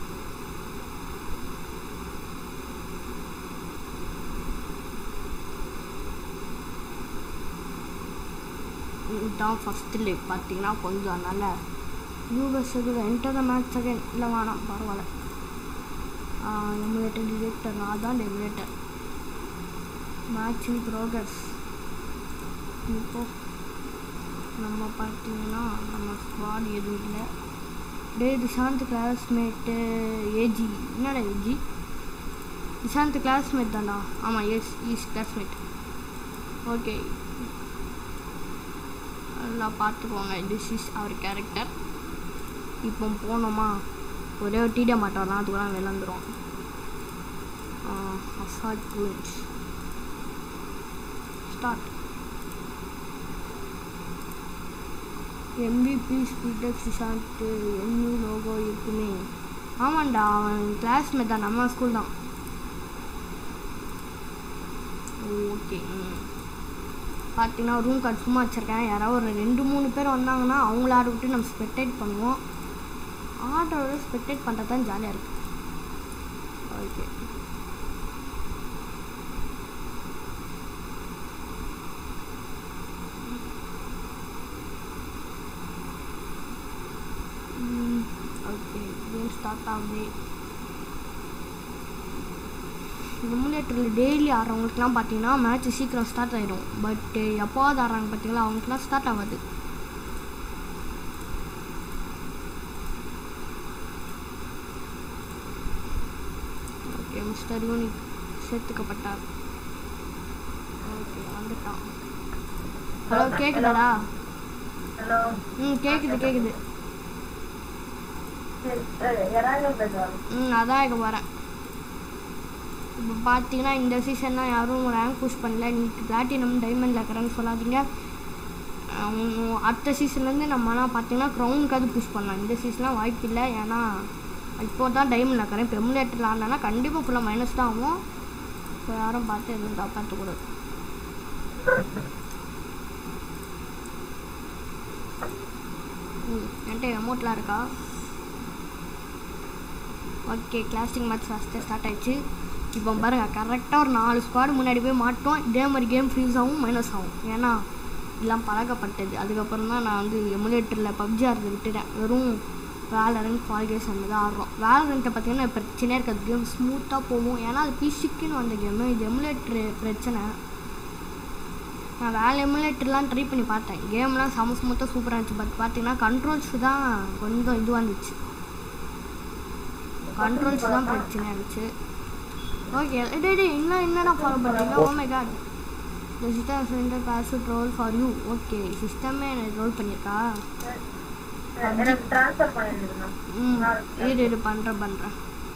தான் ஃபஸ்ட்டு லைவ் பார்த்தீங்கன்னா கொஞ்சம் நல்ல யூஎஸ்க்கு என்டர் த மேட்ச் செகண்ட் இல்லை வேணாம் பரவாயில்ல எமுலேட்டர் டிரெக்டர் நான் தான் எமுலேட்டர் மேட்சிங் ப்ரோக்ரஸ் இப்போ நம்ம பார்த்தீங்கன்னா நம்ம ஸ்குவாட் எதுவும் இல்லை டே திசாந்த் கிளாஸ்மேட்டு ஏஜி என்னடா ஏஜி நிஷாந்த் கிளாஸ்மேட் தான்டா ஆமாம் எஸ் ஈஸ் கிளாஸ்மேட் ஓகே நல்லா பார்த்துக்கோங்க திஸ் இஸ் அவர் கேரக்டர் இப்போ போனோமா ஒரே ஒரு டீடியா மாட்டோம்னா அதுக்கெல்லாம் விளந்துரும் அசால்ட் ப்ளூன்ஸ் ஸ்டார்ட் எம்பிபி ஸ்பீடர் சுஷாந்த் எம்யூ லோகோ இருக்குமே ஆமாண்டா அவன் கிளாஸ்மேட் தான் நம்ம ஸ்கூல் தான் ஓகே பார்த்தீங்கன்னா ரூம் கார்டு சும்மா வச்சுருக்கேன் யாராவது ஒரு ரெண்டு மூணு பேர் வந்தாங்கன்னா அவங்கள ஆட விட்டு நம்ம ஸ்பெக்டேட் பண்ணுவோம் ஆர்டரோட ஸ்பெக்டேட் பண்ணுறது தான் ஜாலியாக இருக்குது ஓகே ஓகே கேம் ஸ்டார்ட் ஆகுது எமுலேட்டரில் டெய்லி ஆடுறவங்களுக்குலாம் பார்த்தீங்கன்னா மேட்ச் சீக்கிரம் ஸ்டார்ட் ஆகிடும் பட்டு எப்போவாது ஆடுறாங்க பார்த்தீங்களா அவங்களுக்குலாம் ஸ்டார்ட் ஆகாது ஓகே மிஸ்டர் யூனிக் சேர்த்துக்கப்பட்டார் ஓகே வந்துட்டான் ஹலோ கேட்குதாடா ஹலோ ம் கேட்குது கேட்குது யாராவது பேசுவாங்க ம் அதான் இங்கே வரேன் இப்போ பார்த்தீங்கன்னா இந்த சீசன்லாம் யாரும் ரேங்க் புஷ் பண்ணல நீ பிளாட்டினம் டைமண்டில் இருக்கிறேன்னு சொல்லாதீங்க அவங்க அடுத்த சீசன்லேருந்து நம்மலாம் பார்த்தீங்கன்னா க்ரௌனுக்காவது புஷ் பண்ணலாம் இந்த சீசன்லாம் வாய்ப்பு இல்லை ஏன்னா இப்போ தான் டைமண்டில் இருக்கிறேன் இப்போ எமுலேட்டரில் ஆடினா கண்டிப்பாக ஃபுல்லாக மைனஸ் தான் ஆகும் ஸோ யாரும் பார்த்து எதுவும் காப்பாற்றக்கூடாது ம் என்கிட்ட அமௌண்ட்லாம் இருக்கா okay classic match first start ஆயிடுச்சு இப்போ பாருங்க கரெக்டாக ஒரு நாலு ஸ்குவாடு முன்னாடி போய் மாட்டோம் இதே மாதிரி கேம் ஃப்ரீஸ் ஆகும் மைனஸ் ஆகும் ஏன்னா இதெல்லாம் பழக்கப்பட்டது அதுக்கப்புறம் தான் நான் வந்து எமுலேட்டரில் பப்ஜி ஆடுறது விட்டுட்டேன் வெறும் வேலரன் ஃபால் கேஸ் அந்த தான் ஆடுறோம் வேலரண்ட்டை பார்த்தீங்கன்னா பிரச்சனையாக இருக்காது கேம் ஸ்மூத்தாக போகும் ஏன்னா அது பிசிக்குன்னு வந்த கேமு இது எமுலேட்ரு பிரச்சனை நான் வேலை எமுலேட்டர்லாம் ட்ரை பண்ணி பார்த்தேன் கேம்லாம் செம ஸ்மூத்தாக சூப்பராக இருந்துச்சு பட் பார்த்தீங்கன்னா கண்ட்ரோல்ஸ் தான் கொஞ்சம் இதுவாக இருந்துச்சு கண்ட்ரோல்ஸ் தான் பிரச்சனையாக இருந்துச்சு ஓகே டே டே இன்னும் என்னடா ஃபாலோ பண்ணுறீங்க oh my god the system centre password roll for you okay சிஸ்டமே எனக்கு ரோல் பண்ணியிருக்கா எனக்கு ட்ரான்ஸ்ஃபர் பண்ணிருக்கணும் ம் இரு இரு பண்ணுறேன் பண்ணுறேன்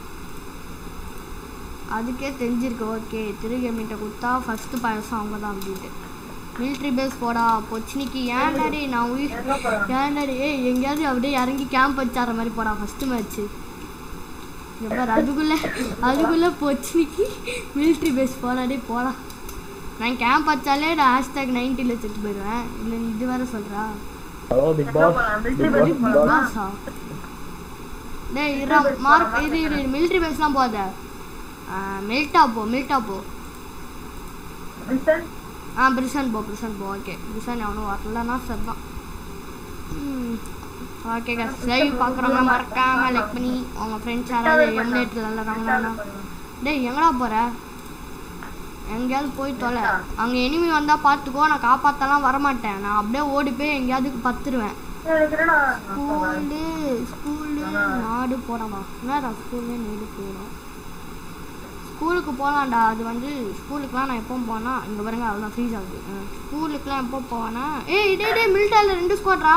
அதுக்கே தெரிஞ்சிருக்கு ஓகே திருகேமிட்ட கொடுத்தா ஃபஸ்ட்டு பாயசம் அவங்க தான் அப்படின்ட்டு மிலிட்ரி பேஸ் போடா பொச்சினிக்கு ஏன் டாடி நான் உயிர் எங்க போறோம் ஏன் டாடி ஏய் எங்கேயாவது அப்படியே இறங்கி கேம்ப் வச்சார மாதிரி போடா ஃபஸ்ட்டு மேட்ச்சு எப்பார் அதுக்குள்ளே அதுக்குள்ளே பொச்சினிக்கு மிலிட்ரி பேஸ் போடாடி போடா நான் கேம்ப் வச்சாலே நான் ஹேஷ்டாக் நைன்ட்டியில் செத்து போயிடுவேன் இல்லை நீ இது வேற சொல்கிறா ஹலோ பிக் எங்க பாஸ் போலாம் பிக் மிலிட்ரி பாஸ் பேஸ் போலாமா பாஸா டேய் இரா மார்க் இது இரு மிலிட்ரி பேஸ்லாம் போகாத மில்டா போ மில்டா போ விசன் ஆ பிரிசன் போ பிரிசன் போ ஓகே பிரிசன் எவனும் வரலன்னா சரிதான் ஓகே கஸ் லைவ் பார்க்குறவங்க மறக்காம லைக் பண்ணி உங்கள் ஃப்ரெண்ட்ஸ் யாராவது எம்லேட்டில் விளாட்றாங்கன்னா டேய் எங்கடா போகிற எங்கேயாவது போய் தொலை அங்கே எனிமி வந்தால் பார்த்துக்கோ நான் காப்பாற்றலாம் வரமாட்டேன் நான் அப்படியே ஓடி போய் எங்கேயாவது பத்துருவேன் எனக்கு என்னடா ஸ்கூலு ஸ்கூலு நாடு போடாமா என்னடா ஸ்கூலு நாடு போயிடும் ஸ்கூலுக்கு போகலாம்டா அது வந்து ஸ்கூலுக்குலாம் நான் எப்போ போனா இங்கே பாருங்க அவ்வளோதான் ஃப்ரீஸ் ஆகுது அஹ், ஸ்கூலுக்குலாம் எப்போ போவேன்னா ஏய் இதே இதே மில்டாவில் ரெண்டு ஸ்குவாட்ரா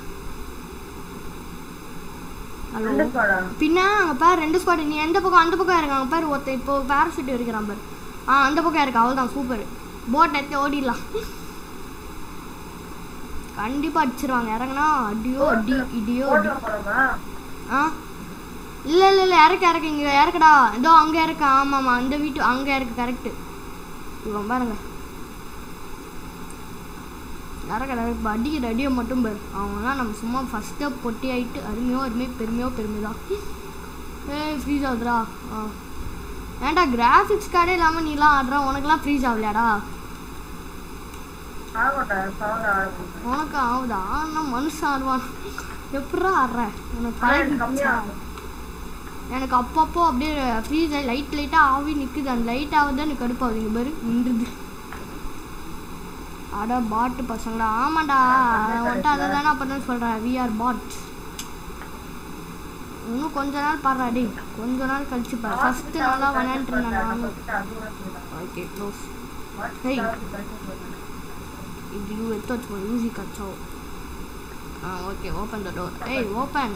ஹலோ ரெண்டு ஸ்குவாடா பின்ன அங்கே பேர் ரெண்டு ஸ்குவாட் நீ எந்த பக்கம் அந்த பக்கம் இருக்காங்க பேர் ஒருத்தன் இப்போ பேராஷூட் இருக்கிறான் பாரு ஆ அந்த பக்கம் இருக்கு அவ்வளோதான் சூப்பர் போட் எடுத்து ஓடிடலாம் கண்டிப்பாக அடிச்சிருவாங்க இறங்குனா அடியோ அடி இடியோ அடி போட்டோ போறோமா ஆ இல்லை இல்லை இல்லை இறக்க இறக்க இங்கே இறக்குடா இதோ அங்கே இருக்க ஆமாம்மா அந்த வீட்டு அங்கே இருக்கு கரெக்டு இவன் பாருங்க இறக்க இறக்க அடிக்கிற அடியை மட்டும் பாரு அவங்களாம் நம்ம சும்மா ஃபஸ்ட்டே பொட்டி ஆயிட்டு அருமையோ அருமை பெருமையோ பெருமை தான் ஏய் ஃப்ரீஸ் ஆகுதுடா ஆ ஏன்டா கிராஃபிக்ஸ் கார்டே இல்லாமல் நீலாம் ஆடுற உனக்குலாம் ஃப்ரீஸ் ஆகலையாடா ஆகட்டா சவுண்ட் ஆகும் உனக்கு ஆகுதா ஆனால் மனுஷன் ஆடுவான் எப்படா ஆடுற உனக்கு ஆனா எனக்கு கம்மியா பழகிடுச்சா ஆகும் எனக்கு அப்பப்போ அப்படியே ஃப்ரீஸ் லைட் லைட்டாக ஆவி நிற்குது அந்த லைட் ஆகுது எனக்கு கடுப்பாகுது இங்கே பாரு நின்றுது அட பாட்டு பசங்களா ஆமாண்டா வந்துட்டு அதை தானே அப்போ தான் சொல்கிறேன் விஆர் பாட் இன்னும் கொஞ்ச நாள் பாடுறா டேய் கொஞ்ச நாள் கழிச்சு பாரு ஃபஸ்ட்டு நல்லா விளையாண்டுட்டு இருந்தேன் நானும் ஓகே க்ளோஸ் Hey. இது யூ எத்து வச்சுக்கோ யூசி கச்சோ ஆ ஓகே ஓப்பன் த டோர் ஏய் ஓப்பன்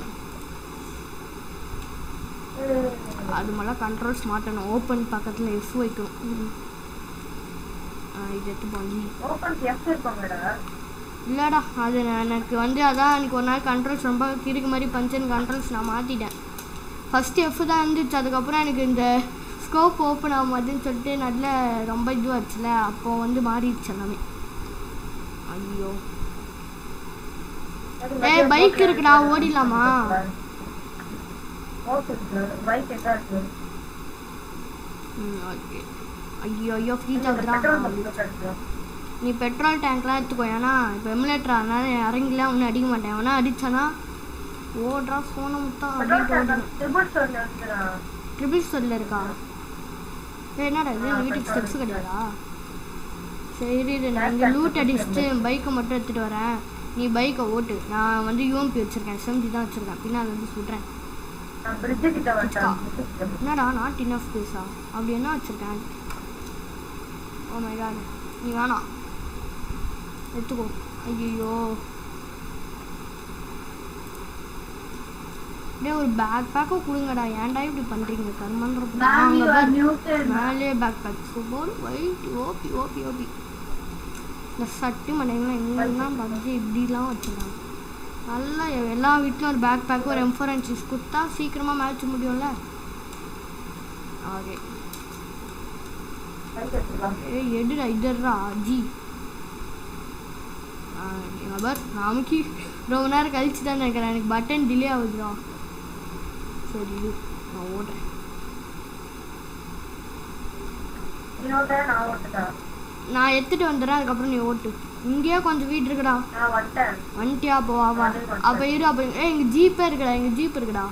அது மேலே கண்ட்ரோல்ஸ் மாட்டணும் ஓப்பன் பக்கத்தில் எஃப் வைக்கணும் ம். ஆ, இது எடுத்து போஞ்சி ஓப்பன் எஃப் இருப்பாங்கடா இல்லைடா அது நான் எனக்கு வந்து அதான் எனக்கு ஒரு நாள் கண்ட்ரோல்ஸ் ரொம்ப கிறுக்கு மாதிரி பஞ்சன் கண்ட்ரோல்ஸ் நான் மாற்றிட்டேன் ஃபஸ்ட்டு எஃப் தான் இருந்துச்சு அதுக்கப்புறம் எனக்கு இந்த ஸ்கோப் ஓப்பன் ஆகும் அதுன்னு சொல்லிட்டு நல்ல ரொம்ப இதுவாச்சுல அப்போ வந்து மாறிடுச்சு எல்லாமே ஐயோ ஏய், bike இருக்குடா, ஓடிடலாமா? ஓகே பைக் எங்க இருக்கு ம் ஓகே ஐயோ ஐயோ ஃப்ரீஸ் ஆகுதுடா பெட்ரோல் ஆ, பங்க் இருக்கு நீ பெட்ரோல் டேங்க்லாம் எடுத்துக்கோ ஏன்னா இப்போ எமுலேட்டர் அதனால இறங்கிலாம் ஒன்றும் அடிக்க மாட்டேன் வேணா அடிச்சானா ஓடுறா சோன முத்தா பெட்ரோல் அப்படின்ட்டு ஓடுறேன் டேங்க் ட்ரிபிள் ஸ்டோர்ல இருக்குடா ட்ரிபிள் ஸ்டோரில் இருக்கா சரி என்னடா இது எங்கள் வீட்டுக்கு ஸ்டெப்ஸ் கிடையாதா சரி இரு, நான் இங்கே லூட் அடிச்சுட்டு பைக்கை மட்டும் எடுத்துகிட்டு வரேன் நீ பைக்கை ஓட்டு நான் வந்து யூஎம்பி வச்சுருக்கேன் எஸ்எம்ஜி தான் வச்சுருக்கேன் பின்னால் வந்து சுடுறேன் நான் பிரிட்ஜ் கிட்ட வந்துட்டேன் என்னடா நாட் இனஃப் ஸ்பேஸா அப்படி என்ன வச்சுருக்கேன் ஓ மை காட் நீ வேணாம் எடுத்துக்கோ ஐயோ டேய் ஒரு பேக் பேக்கும் கொடுங்கடா ஏன்டா இப்படி பண்ணுறீங்க கர்மன்ற நியூட்டன் மேலே back back super white OP OP OP இந்த சட்டி மண்டைங்களாம் எங்கெல்லாம் பப்ஜி இப்படிலாம் வச்சுருக்காங்க நல்லா எ- எல்லா வீட்லையும் ஒரு பேக் பேக் ஒரு எம்ஃபோரன்சிஸ் கொடுத்தா சீக்கிரமாக மேட்ச் முடியும்ல ஓகே ஏய் எடுடா இதர்றா ஜி எங்க பார் நாமக்கி ரொம்ப நேரம் கழிச்சு தான் நினைக்கிறேன் எனக்கு பட்டன் டிலே ஆகுதுடா சரி இரு, நான் ஓடுறேன் இன்னொருத்தன் நான் ஓட்டுட்டேன் நான் எடுத்துட்டு வந்துடுறேன் அதுக்கப்புறம் நீ ஓட்டு இங்கேயே கொஞ்சம் வீடு இருக்குடா நான் வந்துட்டேன் வந்துட்டியா அப்போ வா வா அப்போ இரு அப்போ ஏ எங்க ஜீப்பே இருக்குடா எங்க ஜீப் இருக்குடா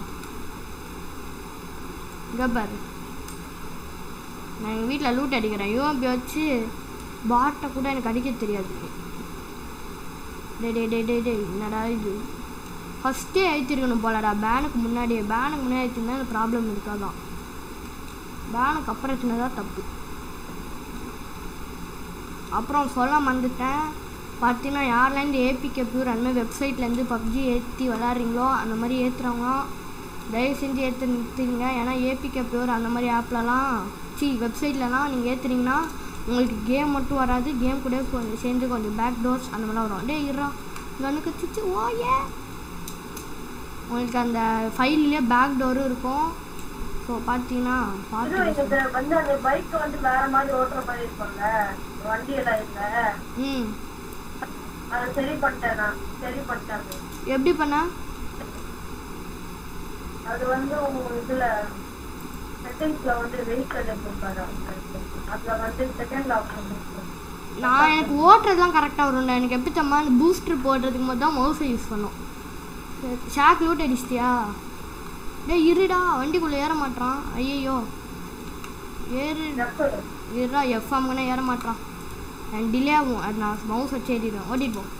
இங்க பாரு நான் எங்கள் வீட்டில் லூட் அடிக்கிறேன் யூஎம்பி வச்சு பாட்டை கூட எனக்கு அடிக்க தெரியாது டே டே டே டே டே என்னடா இது ஃபஸ்ட்டே ஏற்றிருக்கணும் போலடா பேனுக்கு முன்னாடியே பேனுக்கு முன்னாடி ஏற்றிருந்தா இந்த ப்ராப்ளம் இருக்காதான் பேனுக்கு அப்புறம் ஏற்றினதான் தப்பு அப்புறம் சொல்ல மறந்துட்டேன் பார்த்தீங்கன்னா யார்லேருந்து ஏபிகே பியூர் அந்த மாதிரி வெப்சைட்லேருந்து பப்ஜி ஏற்றி விளாட்றீங்களோ அந்த மாதிரி ஏற்றுறவங்க தயவு செஞ்சு ஏற்று நிறுத்துங்க ஏன்னா ஏபிகே பியூர் அந்த மாதிரி ஆப்லலாம் சி வெப்சைட்லலாம் நீங்கள் ஏற்றுனீங்கன்னா உங்களுக்கு கேம் மட்டும் வராது கேம் கூட கொஞ்சம் சேர்ந்து கொஞ்சம் பேக் டோர்ஸ் அந்த மாதிரிலாம் வரும் டே இருறா கண்ணுக்கு சிச்சு ஓயே உங்களுக்கு அந்த ஃபைல்லே பேக் டோரும் இருக்கும் ஸோ பார்த்தீங்கன்னா இது பார்த்து இது வந்து அந்த பைக் வந்து வேற மாதிரி ஓட்டுற மாதிரி இருக்கும்ல வண்டி எல்லாம் இல்ல ம் அதை சரி பண்ணிட்டேன் நான் சரி பண்ணிட்டேன் அது. எப்படி பண்ண அது வந்து உங்க இதுல செட்டிங்ஸ்ல வந்து வெஹிக்கல் இருப்பாரு அதுல வந்து செகண்ட் ஆப்ஷன் இருக்கும் நான் எனக்கு ஓட்டுறதுலாம் கரெக்டாக வரும்டா எனக்கு எப்படி தம்மா அந்த பூஸ்டர் போடுறதுக்கு மட்டும் தான் மவுஸை யூஸ் பண்ணும் ஷாக் லூட் அடிச்சிட்டியா டேய் இருடா வண்டிக்குள்ளே ஏற மாட்டான் ஐயையோ ஏறு Left. இருடா எஃப்எம்னா ஏற மாட்டான் நான் டிலே ஆகும் அது நான் மவுஸ் வச்சு ஏறிடுவேன் ஓட்டிட்டு போ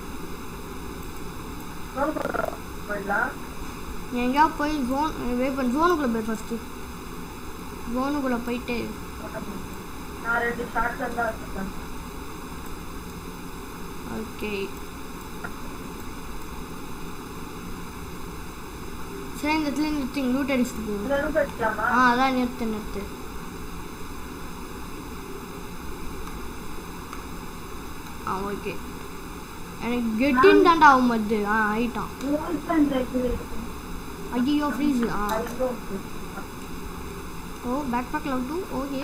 Phone கூட போயிடலாம் நீ எங்கேயா போய் ஜோன் வெயிட் பண்ண ஜோனுக்குள்ளே போய் ஃபஸ்ட்டு ஜோனுக்குள்ளே போயிட்டு நான் ரெண்டு ஷார்ட்ஸ் தான் வச்சிருக்கேன் ஓகே சரி இந்த இடத்துல நிறுத்திங்க லூட் அடிச்சுட்டு போகும் இந்த ரூம் வச்சுக்கலாமா ஆ அதான் நிறுத்து நிறுத்து ஆ ஓகே எனக்கு கெட்டின் தாண்டா ஆகும் மது ஆ ஆயிட்டான் ஐயோ ஃப்ரீஸ் ஆ ஓ back back love two okay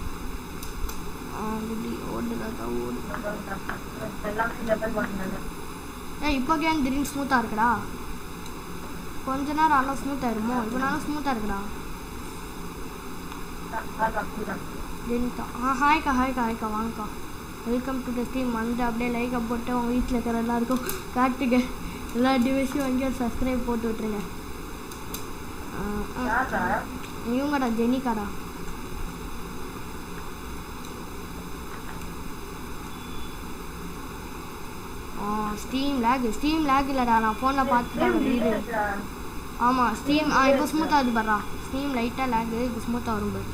ஆ குட்டி ஓடுறதா ஓடு எல்லாமே லெவல் பண்ணாங்க ஏ இப்போ கேன் திடீர்னு ஸ்மூத்தாக இருக்குடா கொஞ்ச நேரம் ஆனால் ஸ்மூத்தாக இருக்குமோ இப்போ நானும் ஸ்மூத்தாக இருக்குடா அது அப்படிதான் ஜெனிதா ஆ ஹாய்க்கா ஹாய்க்கா ஹாய்க்கா வாங்கக்கா வெல்கம் டு த ஸ்ட்ரீம் வந்து அப்படியே லைக்கை போட்டு உங்கள் வீட்டில் இருக்கிற எல்லாருக்கும் காட்டுங்க எல்லா டிவைஸையும் வாங்கி ஒரு சப்ஸ்கிரைப் போட்டு விட்ருங்க ஆ, ஆ. யாரா இவங்கடா ஜெனிகாடா ஆ ஸ்டீம் லேக் ஸ்டீம் லேக் இல்லைடா நான் ஃபோனில் பார்த்துட்டேன் வீடு ஆமாம் ஸ்டீம் ஆ இப்போ ஸ்மூத்தாக இது பர்றா ஸ்டீம் லைட்டாக லேக் இப்போ ஸ்மூத்தாக வரும் பாரு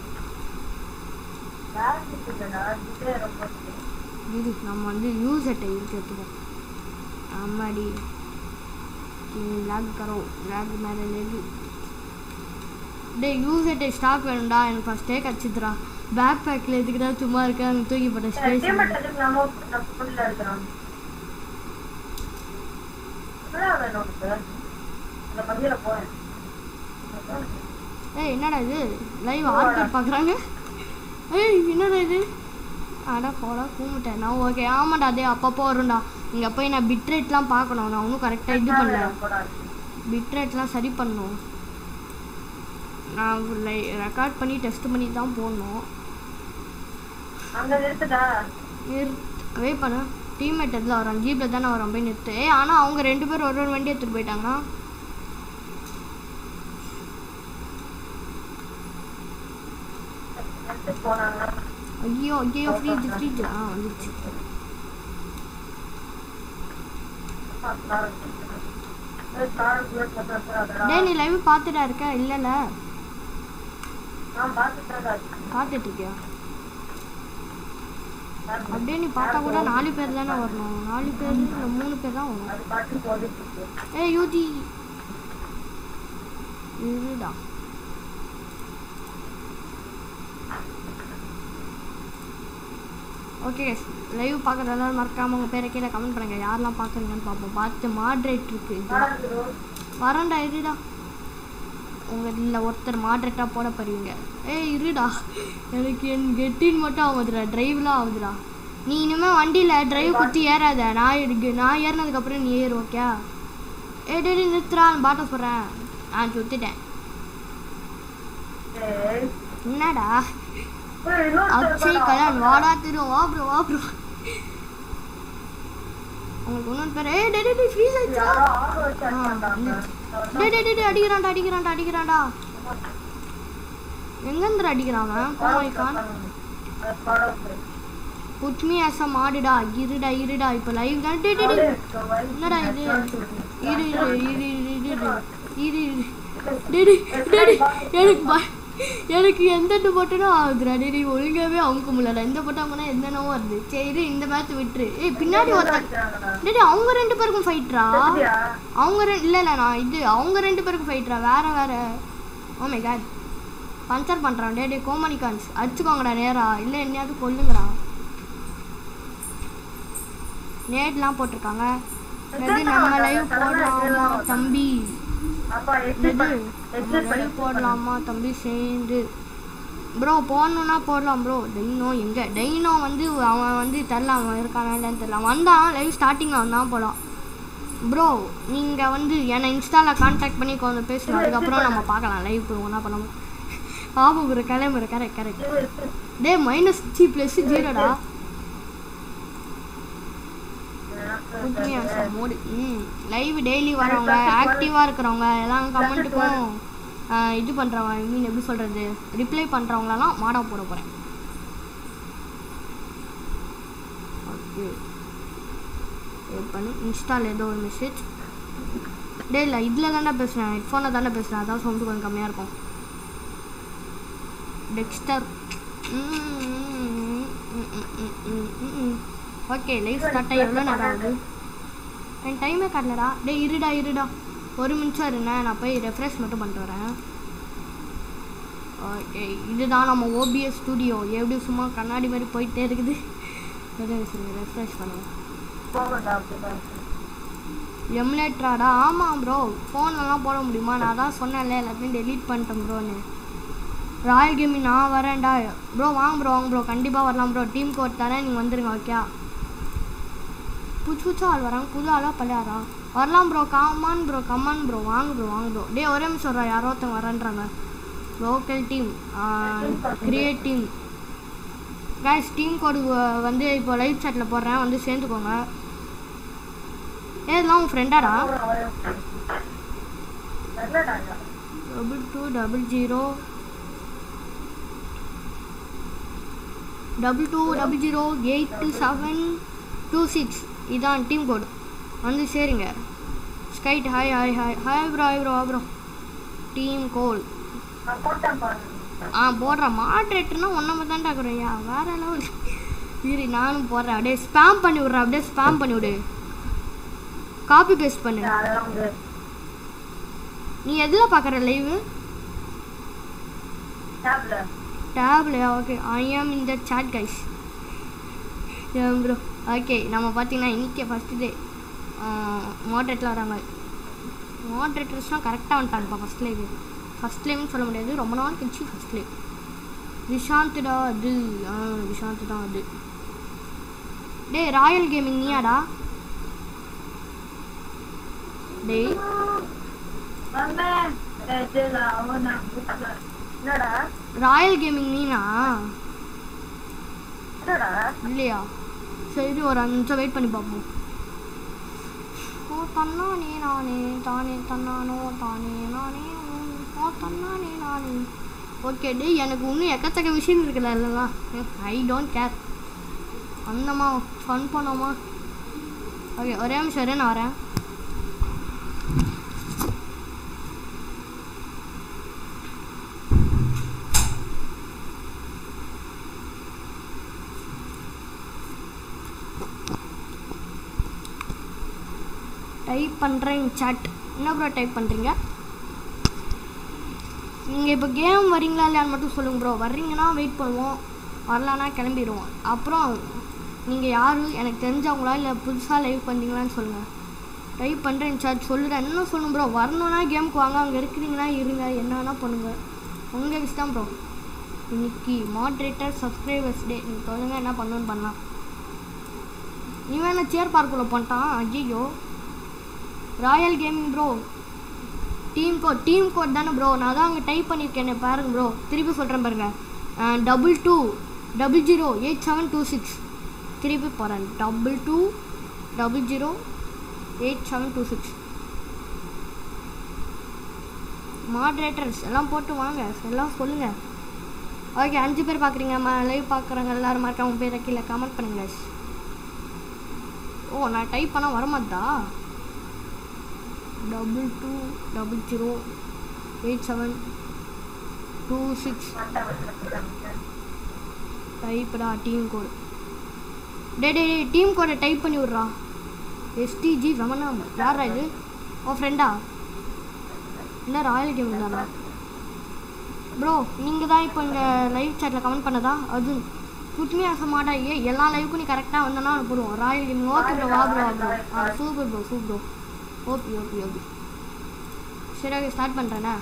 ரொம்ப இது நம்ம வந்து யூஸ் அட்டை இருக்கு எடுத்துப்போம் ஆமாடி லேக் கரோ லேக் மேலே லெகு டேய் யூஸ் அட்டை ஸ்டாக் வேணும்டா எனக்கு ஃபஸ்ட்டே கிடச்சிதுடா பேக் பேக்கில் எதுக்குடா சும்மா இருக்கா எனக்கு தூக்கி போட்ட ஸ்பேஸ் டீமெட் எதுக்கு நாம நம்ம ஃபுல்ல எடுக்கிறோம் இப்பதான் வேணும் உனக்கு அந்த பகுதியில போறேன் ஏய் என்னடா இது லைவ் ஆறு பேர் பார்க்குறாங்க ஏய் என்னடா இது அடா போடா கூமிட்டேன் நான் ஓகே ஆமாடா அதே அப்பப்போ வரும்டா இங்கே போய் நான் பிட் ரேட்லாம் பார்க்கணும் நான் ஒன்றும் கரெக்டாக இது பண்ணல பிட் ரேட்லாம் சரி பண்ணணும் நான் லை ரெக்கார்ட் பண்ணி டெஸ்ட் பண்ணி தான் போடணும் அங்க நிறுத்துடா வெயிட் பண்ணு டீம்மேட் எதில் வரான் ஜீப்பில் தானே வரான் போய் நிறுத்து ஏய் ஆனால் அவங்க ரெண்டு பேரும் ஒரு ஒரு வண்டி எடுத்துகிட்டு போயிட்டாங்கன்னா எடுத்து போனாங்க ஐயோ ஐயோ ஃப்ரீஜ் ஃப்ரீஜ் ஆ வந்துச்சு டேய் நீ லைவ் பார்த்துட்டா இருக்க இல்லைல்ல நான் பார்த்துட்டேன் பார்த்துட்டு இருக்கியா அப்படியே நீ பார்த்தா கூட நாலு பேர் தானே வரணும் நாலு பேர் இல்லை மூணு பேர் தான் வரும் அது பாட்டு போட்டுட்டு இருக்கு ஏய் யூதி இருடா ஓகே லைவ் பார்க்குற எல்லாரும் மறக்காம உங்கள் பேரை கீழே கமெண்ட் பண்ணுங்க யாரெல்லாம் பார்க்குறீங்கன்னு பார்ப்போம் பார்த்து மாட்ரேட் இருக்கு இது வரேன்டா இருடா உங்கள் இதில் ஒருத்தர் மாட்ரேட்டாக போட போறீங்க ஏய் இருடா எனக்கு என் கெட்டின் மட்டும் ஆகுதுடா டிரைவ்லாம் ஆகுதுடா நீ இனிமேல் வண்டியில் டிரைவ் குத்தி ஏறாத நான் இருக்கு நான் ஏறினதுக்கப்புறம் நீ ஏறு ஓகே ஏ டேடி நிறுத்துறா பாட்ட சொல்கிறேன் ஆ சுத்திட்டேன் ஏய், என்னடா ஏய், இன்னொருத்தர் அக்ஷய் இருக்காடா. கல்யாண் வாடா தெரியும் வா ப்ரோ வா ப்ரோ உங்களுக்கு இன்னொரு பேர் ஏய் டேடி டேடி ஃப்ரீஸ் ஆயிடுச்சா யாரோ ஆக வச்சு அடிச்சான்டா. டே டே டே அடிக்கிறான்டா அடிக்கிறான்டா அடிக்கிறான்டா எங்கேருந்து அடிக்கிறான் அவன் கோமாய்க்கான் அது படம் புட்மி ஆசா மாடுடா இருடா இருடா இப்போ லைவ் தான் டே டே டே என்னடா இது இரு இரு இரு இரு இரு இரு இரு இரு டேடி டேடி எனக்கு பய எனக்கு எந்த பட்டனும் ஆகுதுடா டேய் டேய் ஒழுங்காவே அமுக்க முடியல எந்த பட்டம் போனால் என்னென்னவோ வருது சரி இந்த மேட்ச் விட்டுரு ஏய் பின்னாடி ஒருத்தன் அடிக்கிறாங்கடா. டேய் டேய், அவங்க ரெண்டு பேருக்கும் ஃபைட்ரா செத்துட்டியா? அவங்க ரெண்டு இல்லை இல்லை நான் இது அவங்க ரெண்டு பேருக்கும் ஃபைட்ரா வேற வேற ஓ மை காட் பஞ்சர் பண்ணுறான் டே டே கோமணி கான்ஸ் அடிச்சுக்கோங்கடா நேரா இல்லை என்னையாவது கொல்லுங்கடா நேட்லாம் போட்டிருக்காங்க எது நம்ம லைவ் போடலாமா தம்பி அப்பா exit எது பண்ணு. exit நம்ம பண்ணு, லைவ் exit பண்ணு. போடலாமா தம்பி சேர்ந்து ப்ரோ போடணுன்னா போடலாம் ப்ரோ டைனோ எங்கே டைனோ வந்து அவன் வந்து தெரில அவன் இருக்கானா இல்லைன்னு தெரில வந்தான் லைவ் ஸ்டார்டிங்கில் வந்தான் போகலாம் ப்ரோ நீங்கள் வந்து என்னை இன்ஸ்டாவில் கான்டாக்ட் பண்ணி கொஞ்சம் பேசணும் அதுக்கப்புறம் நம்ம பார்க்கலாம் லைவ் ஒன்றா பண்ணாமல் ஆமாம் ஒரு கிளம்புற கரெக்ட் கரெக்ட் டே மைனஸ் சி ப்ளஸ் ஜீரோடா புதுமையா மோடு ம் லைவ் டெய்லி வரவங்க ஆக்டிவாக இருக்கிறவங்க எல்லாம் கமெண்ட்டுக்கும் இது பண்ணுறவங்க ஐ மீன் எப்படி சொல்கிறது ரிப்ளை பண்ணுறவங்களெல்லாம் மாடா போட போகிறேன் ஓகே பண்ணி இன்ஸ்டால் ஏதோ ஒரு மெசேஜ் டே இல்லை இதில் தானே பேசுகிறேன் ஹெட்ஃபோனில் தானே பேசுகிறேன் அதான் சவுண்டு கொஞ்சம் கம்மியாக இருக்கும் டெக்ஸ்டர் ஓகே லைஃப் ஸ்டார்ட் ஆகி எவ்வளோ நேரம் ஆகுது என் டைமே காட்டலடா டேய் இருடா இருடா ஒரு நிமிஷம் இருண்ணே நான் போய் ரெஃப்ரெஷ் மட்டும் பண்ணிட்டு வரேன் ஓகே இதுதான் நம்ம ஓபிஎஸ் ஸ்டுடியோ எப்படி சும்மா கண்ணாடி மாதிரி போயிட்டே இருக்குது ரெஃப்ரெஷ் பண்ணுவோம் போகண்டா, அப்படிதான். எம்லேட்ராடா ஆமாம் ப்ரோ ஃபோன்லலாம் போட முடியுமா நான் தான் சொன்னேன்ல எல்லாத்தையும் டெலீட் பண்ணிட்டேன் ப்ரோன்னு ராயல் கேமிங் நான் வரேன்டா ப்ரோ வாங்க ப்ரோ வாங்க ப்ரோ கண்டிப்பாக வரலாம் ப்ரோ டீம் கோட் தரேன் நீங்கள் வந்துடுங்க ஓகே புது புதுசா ஆள் வராங்க புது ஆளாக பழையாரா வரலாம் bro come on bro come on bro வாங்க ப்ரோ வாங்க ப்ரோ டே ஒரே நிமிஷம் சொல்கிறா யாரோ ஒருத்தங்க வரேன்றாங்க local team create team guys team code வந்து இப்போ லைவ் சாட்டில் போடுறேன் வந்து சேர்ந்துக்கோங்க ஏ இதெல்லாம் உன் ஃப்ரெண்டாடா அப்புறம் வரேன். வரலடா, ஐயா. Double two double zero double two double zero eight seven two six இதான் டீம் கோடு வந்து சேருங்க ஸ்கைட் hi hi hi hi bro hi bro bro team goal நான் போட்டேன் பாரு. ஆ போடுறேன் மாட்ரேட்டர்னா ஒன்றை மட்டும் தான் டாக்குறையா வேற லெவல் இரு நானும் போடுறேன் அப்படியே ஸ்பேம் பண்ணி விட்றேன் அப்படியே ஸ்பேம் பண்ணி விடு காப்பி பேஸ்ட் பண்ணு அதெல்லாம் வந்து நீ எதில் பார்க்குற live tabல. டேப்லையா okay I am in the chat guys bro okay நம்ம பார்த்தீங்கன்னா இன்றைக்கி ஃபஸ்ட்டு டே மாட்ரேட்டில் வராங்க மாட்ரேட்டர்ஸ்லாம் கரெக்டாக வந்துட்டாங்கப்பா ஃபஸ்ட் லைவ் ஃபஸ்ட் லைவ்னு சொல்ல முடியாது ரொம்ப நாள் கழிச்சு ஃபஸ்ட் லைவ் விஷாந்த்டா அது ஆ விஷாந்த் தான் அது டேய் ராயல் கேமிங் நீயாடா டேய் வந்தேன். ஏய், இதுல அவன் நான் கூப்பிட்டேன். என்னடா ராயல் கேமிங் நீனா என்னடா இல்லையா சரி ஒரு அஞ்சு நிமிஷம் வெயிட் பண்ணி பார்ப்போம் ஓ தன்னானே நானே தானே தன்னானோ தானே நானே ஓ தன்னானே நானே ஓகே டேய் எனக்கு இன்னும் எக்கச்சக்க விஷயம் இருக்குல்ல இல்லைங்களா ஐ டோன்ட் கேர் வந்தோமா ஃபன் பண்ணோமா ஓகே ஒரே நிமிஷம் இரு, நான் வரேன் டைப் பண்ணுறேன் சாட் என்ன ப்ரோ டைப் பண்ணுறீங்க நீங்கள் இப்போ கேம் வரீங்களா இல்லையான்னு மட்டும் சொல்லுங்கள் ப்ரோ வர்றீங்கன்னா வெயிட் பண்ணுவோம் வரலான்னா கிளம்பிடுவோம் அப்புறம் நீங்கள் யார் எனக்கு தெரிஞ்சவங்களா இல்லை புதுசாக லைவ் பண்ணீங்களான்னு சொல்லுங்கள் டைப் பண்ணுறேன் சாட் சொல்லுறேன் என்ன சொல்லணும் ப்ரோ வரணுன்னா கேமுக்கு வாங்க அங்கே இருக்கிறீங்கன்னா இருங்க என்ன வேணால் பண்ணுங்கள் உங்கள் இஷ்டம் ப்ரோ இன்னைக்கு மாட்ரேட்டர் சப்ஸ்கிரைபர்ஸ் டே நீங்கள் சொல்லுங்கள் என்ன பண்ணணும்னு பண்ணலாம் நீ வேணா சேர் பார்க்குள்ள பண்ணிட்டான் ஐயோ royal gaming bro team code team code தானே ப்ரோ நான் தான் அங்கே டைப் பண்ணியிருக்கேன் பாருங்க ப்ரோ திருப்பி சொல்கிறேன் பாருங்க double two double zero eight seven two six திருப்பி போகிறேன் double two double zero eight seven two six மாட்ரேட்டர்ஸ் எல்லாம் போட்டு வாங்க எல்லாம் சொல்லுங்கள் ஓகே அஞ்சு பேர் பார்க்குறீங்க லைவ் பார்க்குறவங்க எல்லாரும் மறக்காம பேரை கீழே கமெண்ட் பண்ணுங்க guys. ஓ நான் டைப் பண்ணால் வரமாட்டா double two double zero eight seven two six டைப்டா டீம் கோடு டே டே டே டீம் கோடை டைப் பண்ணி விட்றா எஸ்டிஜி ரமணாம் யாரா இது ஓ ஃப்ரெண்டா இல்லை ராயல் கேம் தானா ப்ரோ நீங்கள் தான் இப்போ இந்த லைவ் சேட்டில் கமெண்ட் பண்ணதா அது புட்மி அசமாட்டா ஏ எல்லா லைவுக்கும் நீ கரெக்டாக வந்தனா போடுவோம் ராயல் கேம் ஓகே ப்ரோ வா ப்ரோ வா ப்ரோ ஆ super bro super okay okay okay சரி ஓகே ஸ்டார்ட் பண்ணுறேண்ணே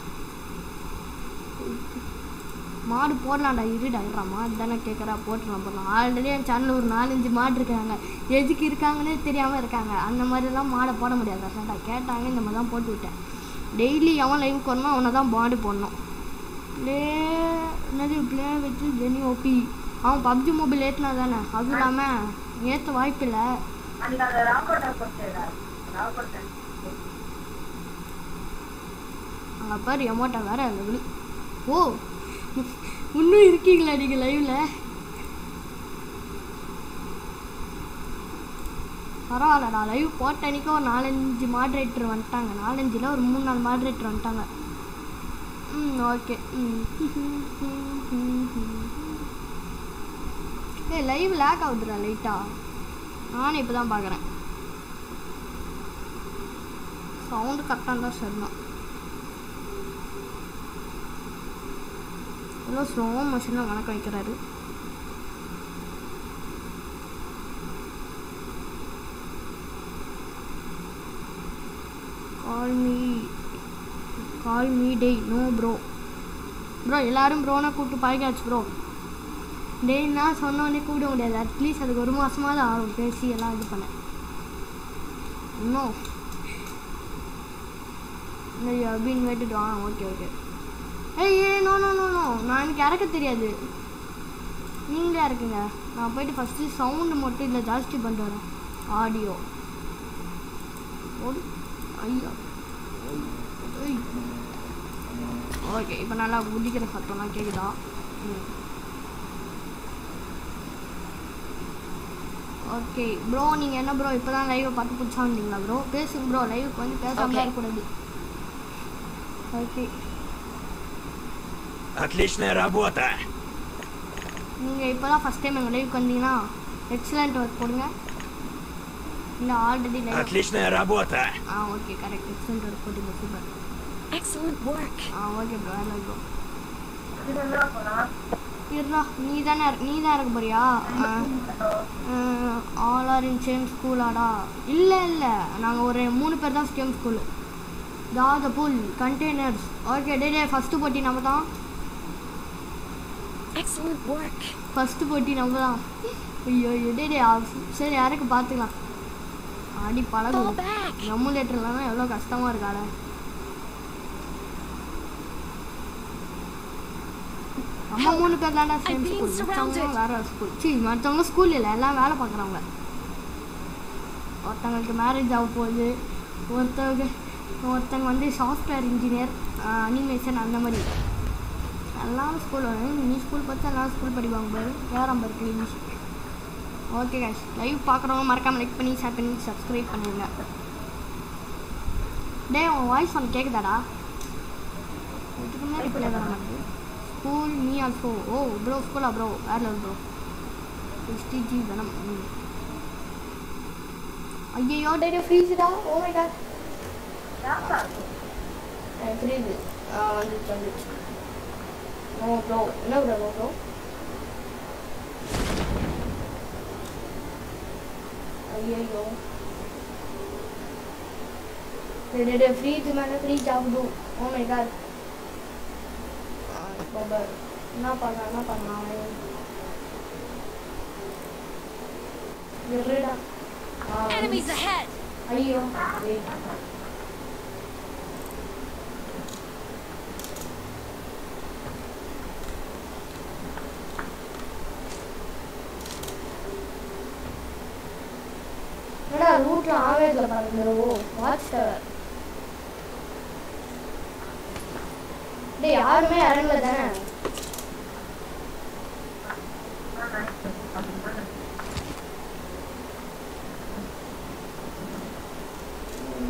மாடு போடலாம்டா இருடா இருடா மாடு தானே கேட்குறா போட்டுடலாம் போடலாம் ஆல்ரெடி என் சேனலில் ஒரு நாலஞ்சு மாடு இருக்காங்க எதுக்கு இருக்காங்கன்னே தெரியாமல் இருக்காங்க அந்த மாதிரிலாம் மாடை போட முடியாது அசாண்டா கேட்டாங்க இந்த மாதிரி தான் போட்டு விட்டேன் டெய்லி எவன் லைவ் வரணும் அவனை தான் மாடு போடணும் ப்ளே என்னது ப்ளே வச்சு ஜெனி ஓபி அவன் பப்ஜி மொபைல் ஏற்றினா தானே அதுவும் இல்லாமல் ஏற்ற வாய்ப்பு இல்லை அன்னைக்கு அந்த ராக்கோட்டை போட்டுடா ராக்கோட்டை அங்கே பாரு எமோட்டா வேற லெவலு ஓ இன்னும் இருக்கீங்களா நீங்கள் லைவில் பரவாயில்லடா லைவ் போட்ட அன்னைக்கு ஒரு நாலஞ்சு மாட்ரேட்டர் வந்துட்டாங்க நாலஞ்சில் ஒரு மூணு நாலு மாட்ரேட்டர் வந்துட்டாங்க ம் ஓகே ம் ஏ லைவ் லேக் ஆகுதுடா லைட்டா நானே இப்போ தான் பார்க்குறேன் சவுண்டு கரெக்டாக இருந்தால் சரிதான் எவ்வளோ ஸ்லோ மோஷனில் கணக்கு வைக்கிறாரு கால் மீ கால் மீ டே நோ ப்ரோ ப்ரோ எல்லாரும் ப்ரோனா கூப்பிட்டு பழகாச்சு ப்ரோ டேய்னா சொன்னோடனே கூப்பிட முடியாது அட்லீஸ்ட் அதுக்கு ஒரு மாதமாவது ஆகும் பேசி எல்லாம் இது பண்ண இன்னும் இல்லை அப்படின்னு வேட்டுட்டு ஆ ஓகே ஓகே ஏய் ஏய் நோ நோ நோ நோ நான் எனக்கு இறக்க தெரியாது நீங்களே இருக்குங்க நான் போயிட்டு ஃபஸ்ட்டு சவுண்டு மட்டும் இதில் ஜாஸ்தி பண்ணிட்டு வரேன் ஆடியோ ஓடு ஐயா ஓகே இப்போ நல்லா குதிக்கிற சத்தம்லாம் கேட்குதா ம் ஓகே ப்ரோ நீங்கள் என்ன ப்ரோ இப்போ தான் லைவை பார்த்து பிடிச்சா வந்தீங்களா ப்ரோ பேசுங்க ப்ரோ லைவுக்கு வந்து பேசாமல் Okay. இருக்கக்கூடாது ஓகே Отличная работа! நீங்கள் இப்போ தான் ஃபஸ்ட் டைம் எங்கள் லைவுக்கு வந்தீங்கன்னா எக்ஸலண்ட் ஒர்க் போடுங்க இல்லை ஆல்ரெடி லைவ் Отличная работа! ஆ ஓகே கரெக்ட் எக்ஸலண்ட் ஒர்க் போட்டுங்க சூப்பர் Excellent work. ஆ ஓகே ப்ரோ வேலை ப்ரோ இது என்ன போனா இருடா நீ தானே நீ தான் இருக்க போறியா ஆல் ஆர் இன் சேம் ஸ்கூலாடா இல்லை இல்லை நாங்கள் ஒரு மூணு பேர் தான் சேம் ஸ்கூல் தா த புல் கண்டெய்னர்ஸ் ஓகே டே டே ஃபஸ்ட்டு போட்டி நம்ம தான் Excellent work. ஃபஸ்ட்டு போட்டி நம்ம தான் ஐயோ ஐயோ டே டே அவ- சரி யாருக்கு பார்த்துக்கலாம் ஆடி Fall பழகும் back. எமுலேட்டர்லாம் எவ்வளோ கஷ்டமாக இருக்காட நம்ம மூணு பேர் தானே சேம் I'm being ஸ்கூல் மற்றவங்க surrounded. வேற ஸ்கூல் சி மற்றவங்க ஸ்கூல் இல்லை எல்லாம் வேலை பார்க்குறவங்க ஒருத்தங்களுக்கு மேரேஜ் ஆக போகுது ஒருத்தவங்க ஒருத்தங்க வந்து சாஃப்ட்வேர் இன்ஜினியர் அனிமேஷன் அந்த மாதிரி எல்லாரும் ஸ்கூல் நீ ஸ்கூல் பார்த்து எல்லாரும் ஸ்கூல் படிப்பாங்க பாரு ஏறாம் பாரு கிளீனிஷ் ஓகே guys லைவ் பார்க்குறவங்க மறக்காமல் லைக் பண்ணி ஷேர் பண்ணி சப்ஸ்கிரைப் பண்ணிடுங்க டேய் உன் வாய்ஸ் ஒன்று கேட்குதாடா இதுக்கு முன்னாடி பிள்ளை வர மாட்டேங்குது school me also oh bro ஸ்கூலா ப்ரோ வேறு லெவல் ப்ரோ எஸ்டிஜி வேணும் ஐயோ டே ஃப்ரீஸ்டா ஓ மை காட் யாப்பா ஃப்ரீஸு வந்துச்சு வந்துச்சு ஓ ப்ரோ என்ன ப்ரோ ப்ரோ ஐயோ டே டே ஃப்ரீஸ் மேலே ஃப்ரீஸ் ஆகுது ஓ மை காட் பாபா என்ன பண்ண என்ன பண்ணலாம் இருடா ஆ, Enemies ahead. ஐயோ wait. என்னடா ரூட்ல ஆவேஜ்ல பாருங்க வாட்ச் டவர் டேய் யாருமே இறங்கல தானே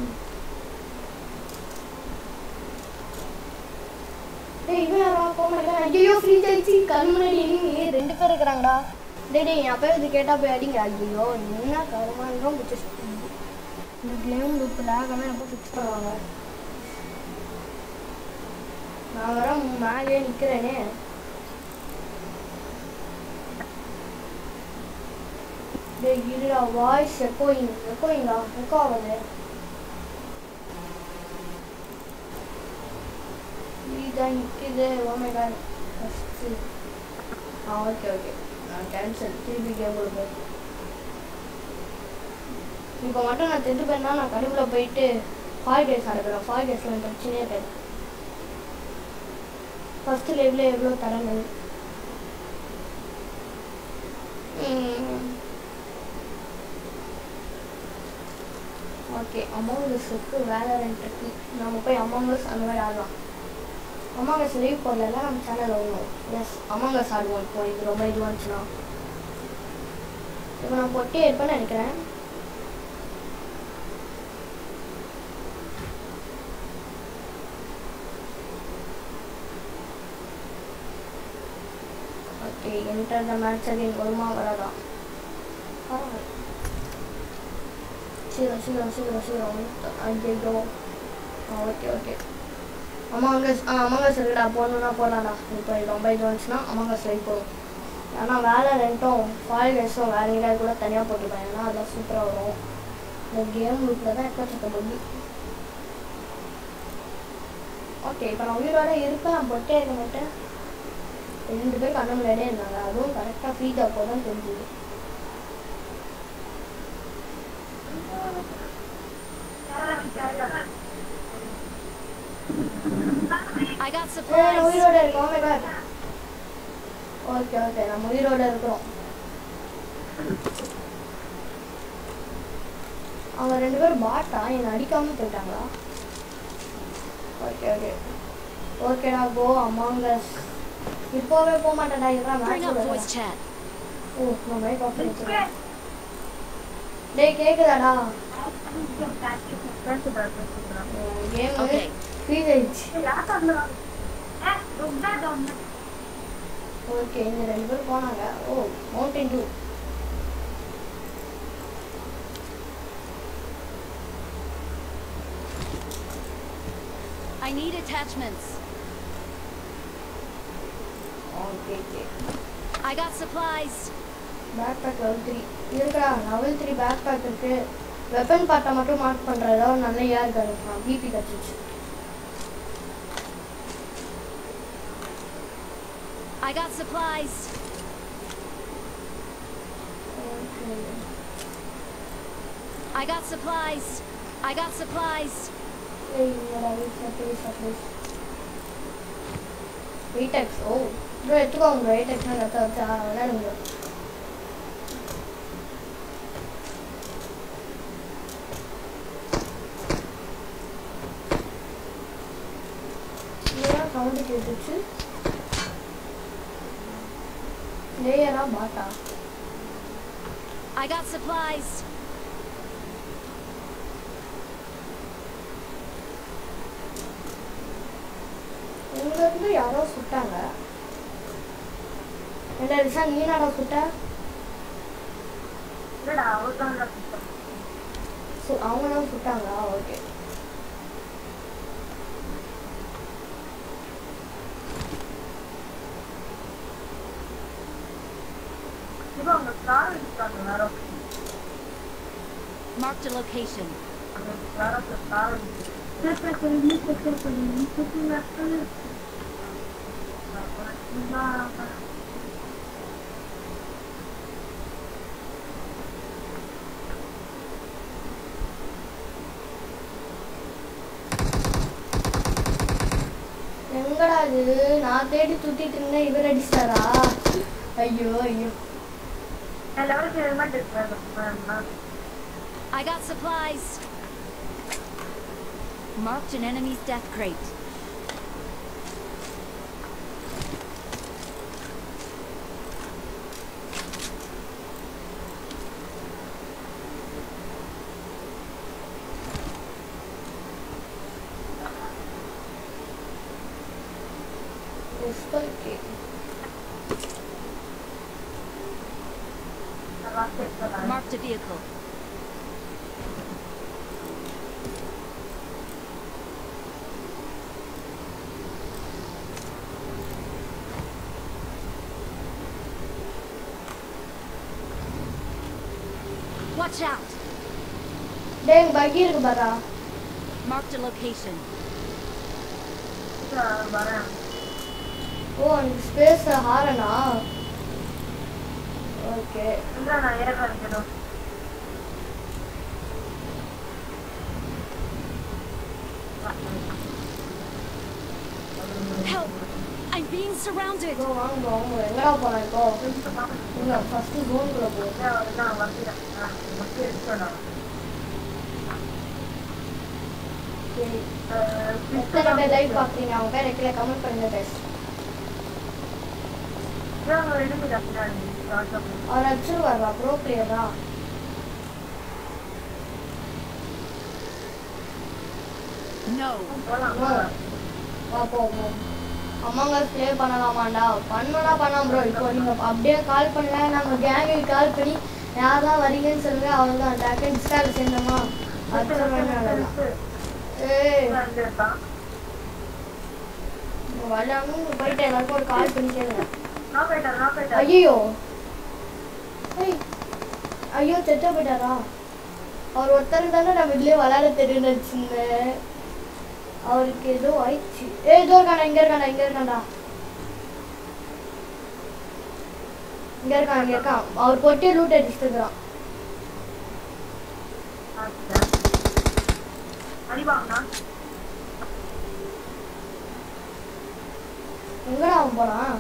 டேய் இவன் யாரா போக ஐயோ ஃப்ரீ ஆயிடுச்சு கண் முன்னாடி enemy ரெண்டு பேர் இருக்கிறாங்கடா டேய் டேய் என் அப்பா இது கேட்டா போய் அடிங்க ஐயோ என்ன கருமான்றம் பிடிச்சி இந்த கேம் லூப் லேகெல்லாம் எப்போ ஃபிக்ஸ் பண்ணுவாங்க நான் வர மேலே நிற்கிறேனே டேய் இருடா வாய்ஸ் எக்கோயிங் எக்கோயிங்கா எக்கோ ஆகுது இதான் நிற்குது ஓமே காட் ஃபஸ்ட்டு ஆ ஓகே ஓகே நான் கேன்சல் திருப்பி கேம் கொடுப்பேன் இப்போ மட்டும் நான் தெரிஞ்சு போயிருந்தா நான் கடுப்புல போயிட்டு ஃபால் டேஸ் ஆடுறேன் ஃபால் டேஸில் எனக்கு பிரச்சனையே இருக்காது ஃபஸ்ட்டு லைவ்ல எவ்வளோ தரங்கள் ஓகே அமௌங்கஸுக்கு வேலை இருக்கு நம்ம போய் அமௌங்கஸ் அந்த மாதிரி ஆடலாம் அமௌங்கஸ் லீவ் போடல நம்ம சேனல் வரணும் எஸ் அமௌங்கஸ் ஆடுவோம் இப்போ இது ரொம்ப இதுவாக இருந்துச்சுன்னா இப்போ நான் பொட்டி எடுப்பேன்னு நினைக்கிறேன் okay enter the match again வருமா வராதா பரவாயில்ல. சீக்கிரம் சீக்கிரம் சீக்கிரம் சீக்கிரம் ஐயோ ஆ ஓகே ஓகே அமாங்கஸ் ஆ அமாங்கஸ் இருக்குடா போடணுன்னா போடலாம்டா இப்போ இது ரொம்ப இது வந்துச்சுன்னா அமாங்கஸ் லைக் போடும் ஏன்னா வேலை ரெண்டும் ஃபால் டேஸும் வேறு எங்கேயாவது கூட தனியாக போட்டுப்பேன் ஏன்னா அதெல்லாம் சூப்பராக வரும் இந்த கேம் லுக்கில் தான் எக்கச்சக்க பள்ளி ஓகே இப்போ நான் உயிரோட இருப்பேன் நான் பொட்டே இருக்க மாட்டேன் ரெண்டு பேர் கண்ணு முன்னாடியே இருந்தாங்க அதுவும் கரெக்டாக ஃபீட் அப்போ தான் தெரிஞ்சுது I got ஏய், நான் supplies. உயிரோட இருக்கோம் oh my god okay okay நம்ம உயிரோட இருக்கிறோம் அவங்க ரெண்டு பேரும் பாட்டா என்னை அடிக்காம போயிட்டாங்களா ஓகே ஓகே ஓகேடா கோ அமாங்கஸ் இப்போவே போக மாட்டேன்டா இதுதான் Bring up voice match chat. ஓ நான் மைக் ஆஃப் பண்ணிக்கிறேன் டேய் கேக்குதாடா கேம் Okay. ஃப்ரீஸ் ஆயிடுச்சு ஓகே இந்த ரெண்டு பேரும் போனாங்க ஓ mountain two I need attachments. Okay okay I got supplies. Backpack level three இருக்குடா லெவல் த்ரீ பேக் பேக் இருக்கு வெப்பன் பார்ட்டை மட்டும் மார்க் பண்ணுற ஏதாவது நல்ல ஏர் கிடைக்கும் பிபி கட்டுச்சு I got supplies. Okay I got supplies. I got supplies. ஏய் என்னடா வீட்டில் ப்ளீஸ் ப்ளீஸ் வீடெக்ஸ் ஓ ப்ரோ எடுத்துக்கோங்க ப்ரோ வீடெக்ஸ்னால் கற்று வச்சா விளையாடுங்க இதெல்லாம் சவுண்டு கேட்டுச்சு லேயரா பாட்டா I got supplies. இங்க இருந்து யாரோ சுட்டாங்க என்ன ரிஷா நீ நாடா சுட்ட இல்லடா அவர்தான் சு அவங்க தான் சுட்டாங்களா ஓகே இப்போ அவங்க கார் இருக்காங்க வேற Marked a location. வேற கார் எங்கடா இது நான் தேடி சுத்திட்டு இருந்தேன் இவர் அடிச்சிட்டாரா ஐயோ ஐயோ லெவலுக்கு ஹெல்மெட் இருக்கு I got supplies. Marked an enemy's death crate. Crystal cake. Last extra Marked a vehicle. Watch out! டேய் பக்கி இருக்கு பாரா Marked a location. வரேன் ஓ அந்த ஸ்பேஸ் ஹாரனா ஓகே இல்லை நான் ஏற வைக்கணும் Help! I'm being surrounded! இப்போ வாங்க வாங்க எங்கடா போலாம் இப்போ இல்ல ஃபர்ஸ்ட் ஜோனுக்குள்ள போ நான் வந்துட்டேன் வந்து எடுத்துடலாம் சரி எத்தனை பேர் லைவ் பார்க்குறீங்க அவங்க பேர் கீழே கமெண்ட் பண்ணுங்க guys அவர் அடிச்சிருவாரா ப்ரோ பிளேயரா No! வா போ போ அம்மாங்க ப்ளே பண்ணலாமாண்டா பண்ணலாம் பண்ணலாம் ப்ரோ இப்போ நீங்கள் அப்படியே கால் பண்ணல நாங்கள் கேங்குக்கு கால் பண்ணி யார் தான் வரீங்கன்னு சொல்லுங்க அவங்க தான் டக்கு இன்ஸ்டாவில் சேர்ந்தோமா அடிச்சிருவேன் ஏய் வரலாம்னு போயிட்டு எல்லாருக்கும் ஒரு கால் பண்ணி கேளுங்க ஐயோ ஏய், ஐயோ செத்த போயிட்டாரா அவர் ஒருத்தர் தானே நம்ம இதுலயே விளையாட தெரியும் வச்சிருந்தேன் அவருக்கு ஏதோ ஆயிடுச்சு ஏ இதோ இருக்காண்டா இங்க இருக்காண்டா இங்க இருக்காண்டா இங்க இருக்கான் இங்க இருக்கான் அவர் பொட்டி லூட் அடிச்சுட்டு இருக்கிறான் எங்கடா அவன் போனான்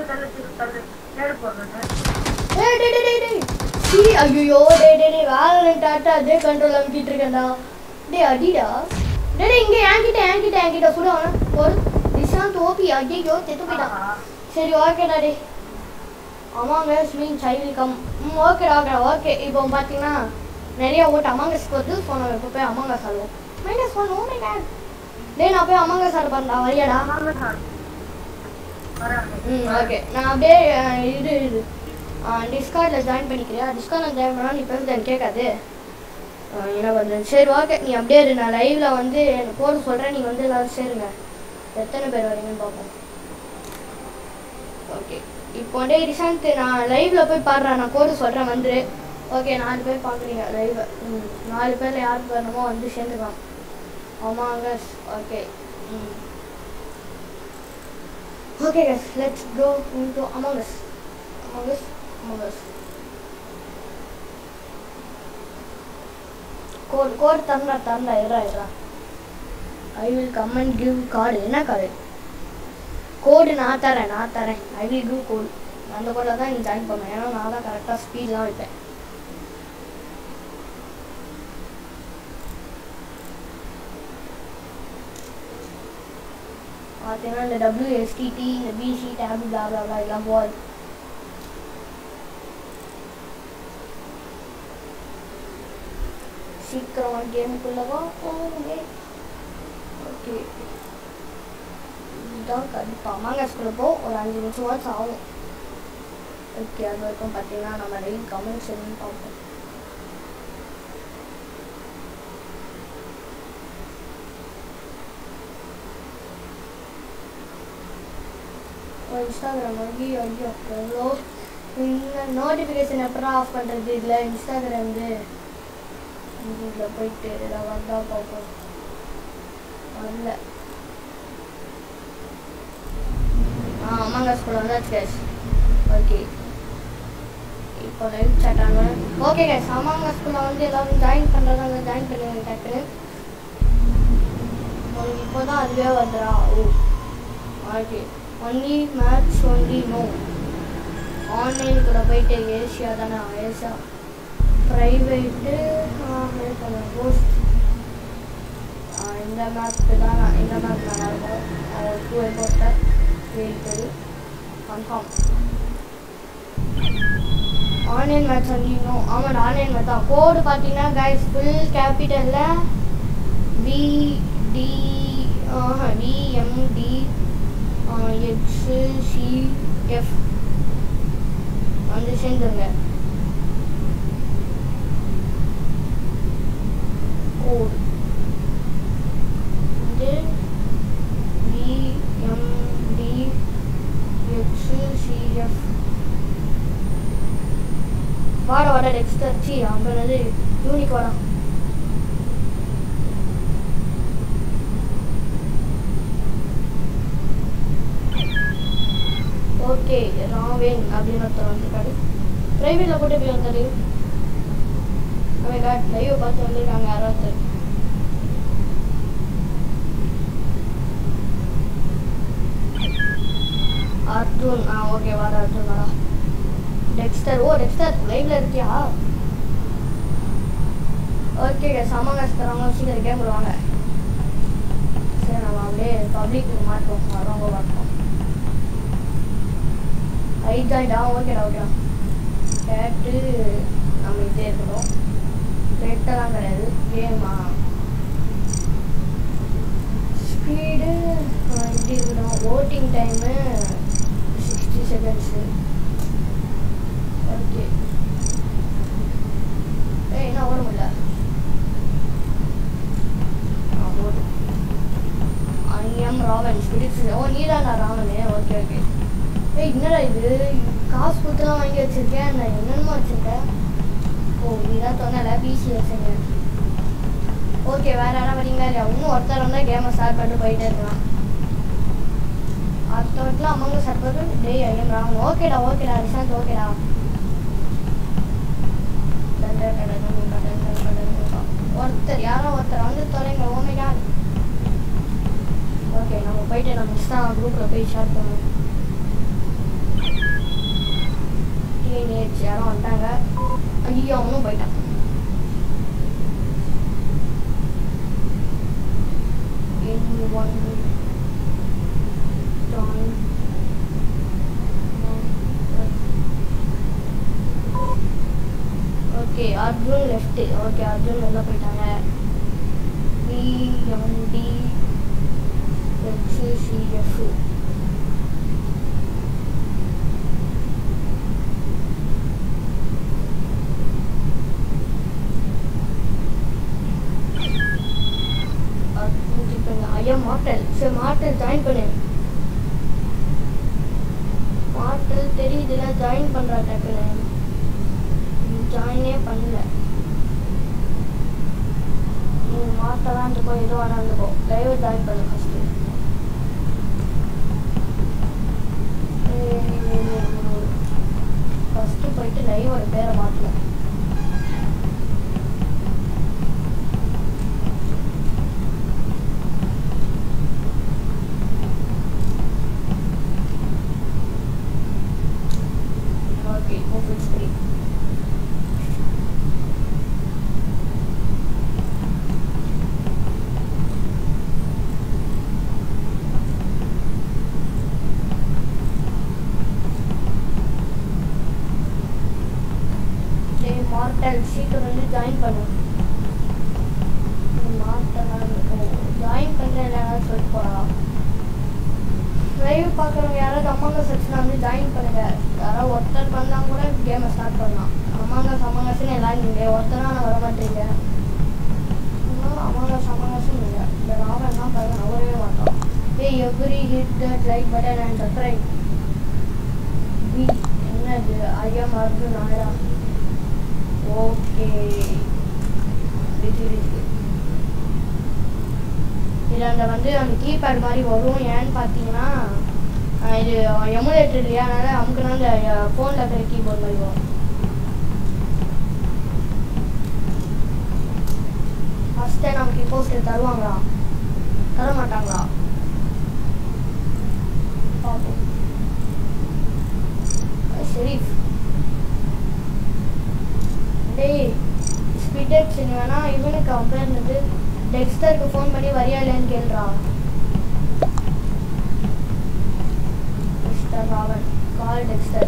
ஏய் டேய் டேய் டேய் டேய் சீ ஐயோ டேய் டேய் டேய் வேலரண்ட் ஆட்ட அதே கண்ட்ரோல் அமுக்கிட்டு இருக்கேன்டா டேய் அடிடா டேய் டேய் இங்க என்கிட்ட என்கிட்ட என்கிட்ட சுட அவன ஒரு நிஷாந்த் ஓபி ஐயோ செத்து போயிட்டான் சரி ஓகேடா டேய் ஆமாங்க மீன் சைல்டு கம் ம் ஓகேடா ஓகேடா ஓகே இப்போ பார்த்தீங்கன்னா நிறைய ஓட்டு அமாங்கஸ்க்கு வந்து ஸோ நம்ம இப்போ போய் அமாங்கஸ் ஆடுவோம் minus one oh my god டேய் நான் போய் அமாங்கஸ் ஆட பண்ணா வரியாடா ம் ஓகே நான் அப்படியே அஹ், இது இது டிஸ்கார்டில் ஜாயின் பண்ணிக்கிறியா டிஸ்கார்டில் ஜாயின் பண்ணால் நீ பேசுறது எனக்கு கேட்காது அஹ், என்ன பண்ணுறது சரி ஓகே நீ அப்படியே இரு நான் லைவில் வந்து எனக்கு போட சொல்கிறேன் நீங்கள் வந்து எல்லாரும் சேருங்க எத்தனை பேர் வரீங்கன்னு பார்ப்போம் ஓகே இப்போ வந்து ரிசாந்த் நான் லைவில் போய் பாடுறேன் நான் கோடு சொல்கிறேன் வந்துரு ஓகே நாலு பேர் பார்க்குறீங்க லைவ் ம் நாலு பேரில் யாருக்கு வரணுமோ வந்து சேர்ந்துக்கலாம் ஆமாங்க ஓகே ம் Okay guys, let's go into Among Us. Among Us, Among Us. Code code தந்தா தந்தா இருடா இருடா I will come and give card என்ன கார்டு கோடு நான் தரேன் நான் தரேன் ஐ வில் கிவ் கோடு அந்த கோடில் தான் நீ ஜாயின் பண்ணணும் ஏன்னா நான் தான் கரெக்டாக ஸ்பீட்லாம் வைப்பேன் பார்த்தீங்கன்னா இந்த டபிள்யூஎஸ்டிடி இந்த PC tab blah blah blah எல்லாம் போகாது சீக்கிரமா கேமுக்குள்ள வா ஓகே ஓகே இதுதான் கண்டிப்பாக அமாங்கஸ்குள்ள போ ஒரு அஞ்சு நிமிஷம் வாட்ச் ஆகும் ஓகே அது வரைக்கும் பார்த்தீங்கன்னா நம்ம லைவ் கமெண்ட்ஸ் எதுவும் பார்ப்போம் இன்ஸ்டாகிராம் வந்து ஐயோ எவ்வளோ நோட்டிஃபிகேஷன் எப்படா ஆஃப் பண்ணுறது இதில் இன்ஸ்டாகிராம் வந்து இதில் போயிட்டு இதில் வந்தால் பார்ப்போம் வரல ஆ ஆமாங்க ஸ்கூல் வந்தாச்சு கேஸ் ஓகே இப்போ லைவ் சாட் ஆனேன் ஓகே கேஸ் ஆமாங்க ஸ்கூலில் வந்து எல்லாரும் ஜாயின் பண்ணுறதாங்க ஜாயின் பண்ணுங்க டக்குன்னு உங்களுக்கு இப்போ தான் அதுவே வந்துடா ஓ okay only match only no ஆன்லைனுக்குள்ள போயிட்டு ஏசியா தானே ஏசியா ப்ரைவேட்டு போஸ்ட் இந்த மேப்க்கு தான் நான் இந்த மேப் நல்லாயிருக்கும் two poster wait confirm online match ஒன்லினோ ஆமாம் ஆன்லைன் மேட்ச் தான் கோடு பார்த்தீங்கன்னா கைஸ் ஃபுல் கேபிட்டலில் பிடி விஎம்டி எக்ஸ் சி எஃப் வந்து சேர்ந்துருங்க வாட வாட டெக்ஸ்டர் சி அவங்க என்னது யூனிக் வாடா ஓகே ராவேன் அப்படின்னு ஒருத்தர் வந்திருக்காரு ப்ரைவேட்டில் போட்டு போய் வந்தாரு அவன் காட் லைவ் பார்த்து வந்திருக்காங்க யாரோ ஒருத்தர் அர்ஜுன் ஆ ஓகே வர அர்ஜுன் வரா டெக்ஸ்டர் ஓ டெக்ஸ்டர் லைவ்ல இருக்கியா ஓகே சமங்க தரவங்க சீக்கிரம் கேம் விடுவாங்க சரி நம்ம அப்படியே பப்ளிக் மாட்டோம் வரவங்க மாட்டோம் ஐ ஜாயிண்டா ஓகேடா ஓகேடா கேட்டு நம்ம இதே இருக்கணும் பெட்டெல்லாம் கிடையாது கேமா ஸ்பீடு இப்படி இருக்கணும் voting time sixty seconds okay ஏய் என்ன ஓட முடியல ஆ ஓடு ஐ எம் ராவன் ஸ்பிரிட்ஸ் ஓ நீதானா ராவனு ஓகே ஓகே ஏய் என்னடா இது காசு கொடுத்துலாம் வாங்கி வச்சிருக்கேன் நான் என்னென்னமோ வச்சிருக்கேன் ஓ நீதான் சொன்னல பிசி வச்சுருக்கேன் ஓகே வேற யாராவது வரீங்களா இல்லையா இன்னும் ஒருத்தர் வந்தால் கேமை ஸ்டார்ட் பண்ணிட்டு போயிட்டே இருக்கலாம் அடுத்தவர்க்குலாம் அம்மங்க ஸ்டார்ட் பண்ணிட்டு டேய் ஐயம் ராவன் ஓகேடா ஓகேடா ரிசாந்த் ஓகேடா டண்டர் டண்டர் டண்டர் டண்டர் டண்டர். ஒருத்தர் யாரோ ஒருத்தர் வந்து தொலைங்க ஓமையா ஓகே நம்ம போயிட்டு நம்ம இன்ஸ்டா குரூப்பில் போய் ஷேர் பண்ணுவோம் டீனேஜ் யாரும் வந்துட்டாங்க ஐயோ அவனும் போயிட்டான் anyone join okay Arjun left okay Arjun வெளில போயிட்டாங்க பிஎம்டி ஹெச்சிசிஎஃப் ஐயா மாட்டல் சரி மாட்டல் ஜாயின் பண்ணு மாட்டல் தெரியுதுல ஜாயின் பண்றா டக்குன்னு ஜாயினே பண்ணல நீ மாட்டலாம் இருக்கோ ஏதோ வேணா இருந்துக்கோ லைவ் ஜாயின் பண்ணு ஃபர்ஸ்ட் ஃபர்ஸ்ட் போயிட்டு லைவோட பேரை மாற்றலாம் ஓகே ஓப்பன் ஸ்க்ரீன் டேய் மார்டல் சீக்கிரம் வந்து ஜாயின் பண்ணு மார்டலாக இருக்கும் ஜாயின் பண்ணுறேன் இல்லைன்னு சொல்லிட்டு போகிறா லைவ் பார்க்குறவங்க யாராவது அம்மாங்க செக்ஷன் வந்து ஜாயின் பண்ணுங்க யாராவது ஒருத்தர் பண்ணால் கூட கேமை ஸ்டார்ட் பண்ணலாம் அம்மாங்க சமங்கஸ்ன்னு எல்லாரும் நீங்கள் ஒருத்தரா நான் வர மாட்டீங்க அம்மாங்க சமங்கஸ்ன்னு நீங்கள் இந்த ராவன்லாம் பாருங்க நவரவே மாட்டோம் ஏய் every hit that like button and subscribe பி என்னது ஐஎம் அர்ஜுன் ஆயிரா ஓகே இருக்கு இதில் அந்த வந்து அந்த கீபேட் மாதிரி வரும் ஏன்னு பார்த்தீங்கன்னா அஹ் இது எமுலேட்டர் இல்லையா அதனால அமுக்குனா அந்த ஃபோனில் இருக்கிற கீபோர்ட் மாதிரி வரும் ஃபஸ்ட்டே நமக்கு போஸ்டர் தருவாங்களா தர மாட்டாங்களா பார்ப்போம் அஹ் சரி டேய் ஸ்பீடெக்ஸ் வேணா இவனுக்கு அவன் பேர் என்னது டெக்ஸ்டருக்கு ஃபோன் பண்ணி வரியா இல்லையான்னு கேள்றா மிஸ்டர் ராவன் கால் டெக்ஸ்டர்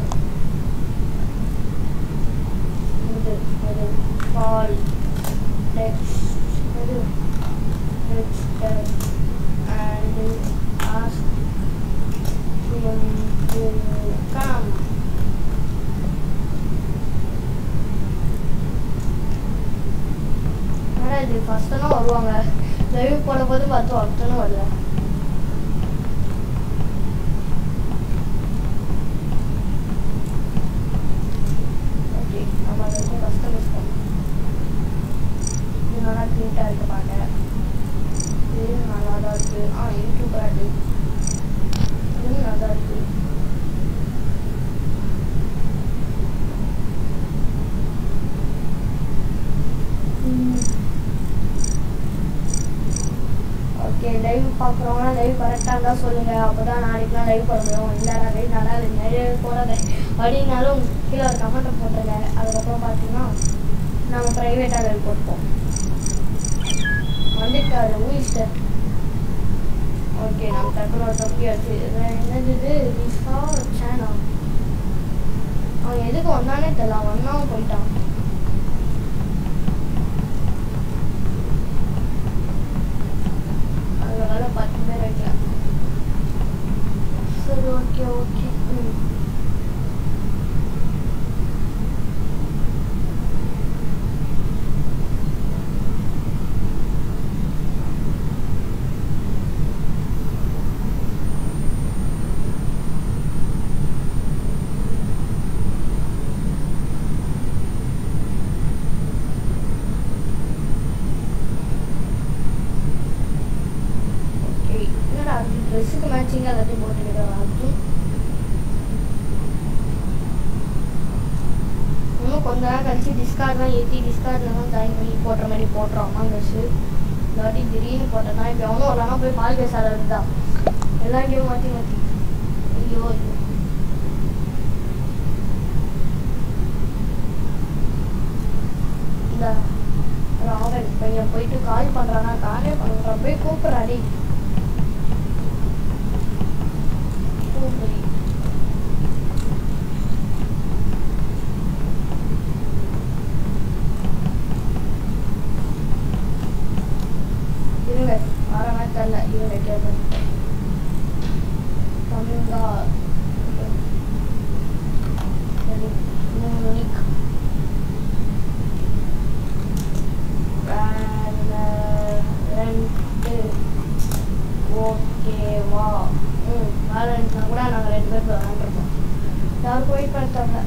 இது இது கால் டெக்ஸ் இது Dexter and ask him to come என்னடா இது ஃபஸ்ட்டெல்லாம் வருவாங்க லைவ் போட போது பார்த்து ஒருத்தனும் வரல ஓகே நம்ம அதை ப்ரைவேட்டாக இருக்க மாட்டேன் இது நல்லா தான் இருக்கு ஆ யூடியூபராக இருக்கு இது நல்லா இருக்கு ஓகே லைவ் பார்க்குறவங்க லைவ் கரெக்டாக இருந்தால் சொல்லுங்கள் அப்போ தான் நாளைக்குலாம் லைவ் பண்ண முடியும் இல்லை லைவ் நல்லா இல்லை நிறைய போடாத அப்படின்னாலும் கீழே ஒரு கமெண்ட்டை போட்டுருங்க அதுக்கப்புறம் பார்த்தீங்கன்னா நம்ம ப்ரைவேட்டாக லைவ் போட்டுப்போம் வந்துட்டாரு ஊயிஸ்டர் ஓகே நம்ம டக்குனு ஒரு தப்பியாச்சு இது என்னது இது ரிஃபா சேனா அவன் எதுக்கு வந்தானே தெரியல அவன் வந்தாவும் போயிட்டான் அதனால பத்து பேர் வைக்கலாம் சரி ஓகே ஓகே ம் ஓகே என்னடா ட்ரெஸ்ஸுக்கு மேட்சிங்காக எல்லாத்தையும் போட்டுக்கிறேன் அர்ஜுன் இன்னும் கொஞ்ச நேரம் கழிச்சு டிஸ்கார்ட்லாம் ஏற்றி டிஸ்கார்டில் தான் ஜாயின் பண்ணி போடுற மாதிரி போட்டுறோம் ட்ரெஸ்ஸு இல்லாட்டி திடீர்னு போட்டேன்னா இப்போ எவனும் வரலாம்னா போய் பால் பேச ஆடுறது தான் எல்லா கேமும் மாற்றி மாற்றி ஐயோ ஐயோ இந்த ராவல் பையன் போயிட்டு கால் பண்ணுறானா காலே பண்ணுறான் போய் கூப்பிட்றாடி கூப்பிடு இருங்க வரவே தெரியல இருங்க கேட்பேன் தமிழா சரி மூணு மணிக்கு ரெண்டு ஓகேவா ம் வேலண்ட்னா கூட நாங்கள் ரெண்டு பேர் விளாண்டுருக்கோம் யாருக்கும் வெயிட் பண்ண தேவை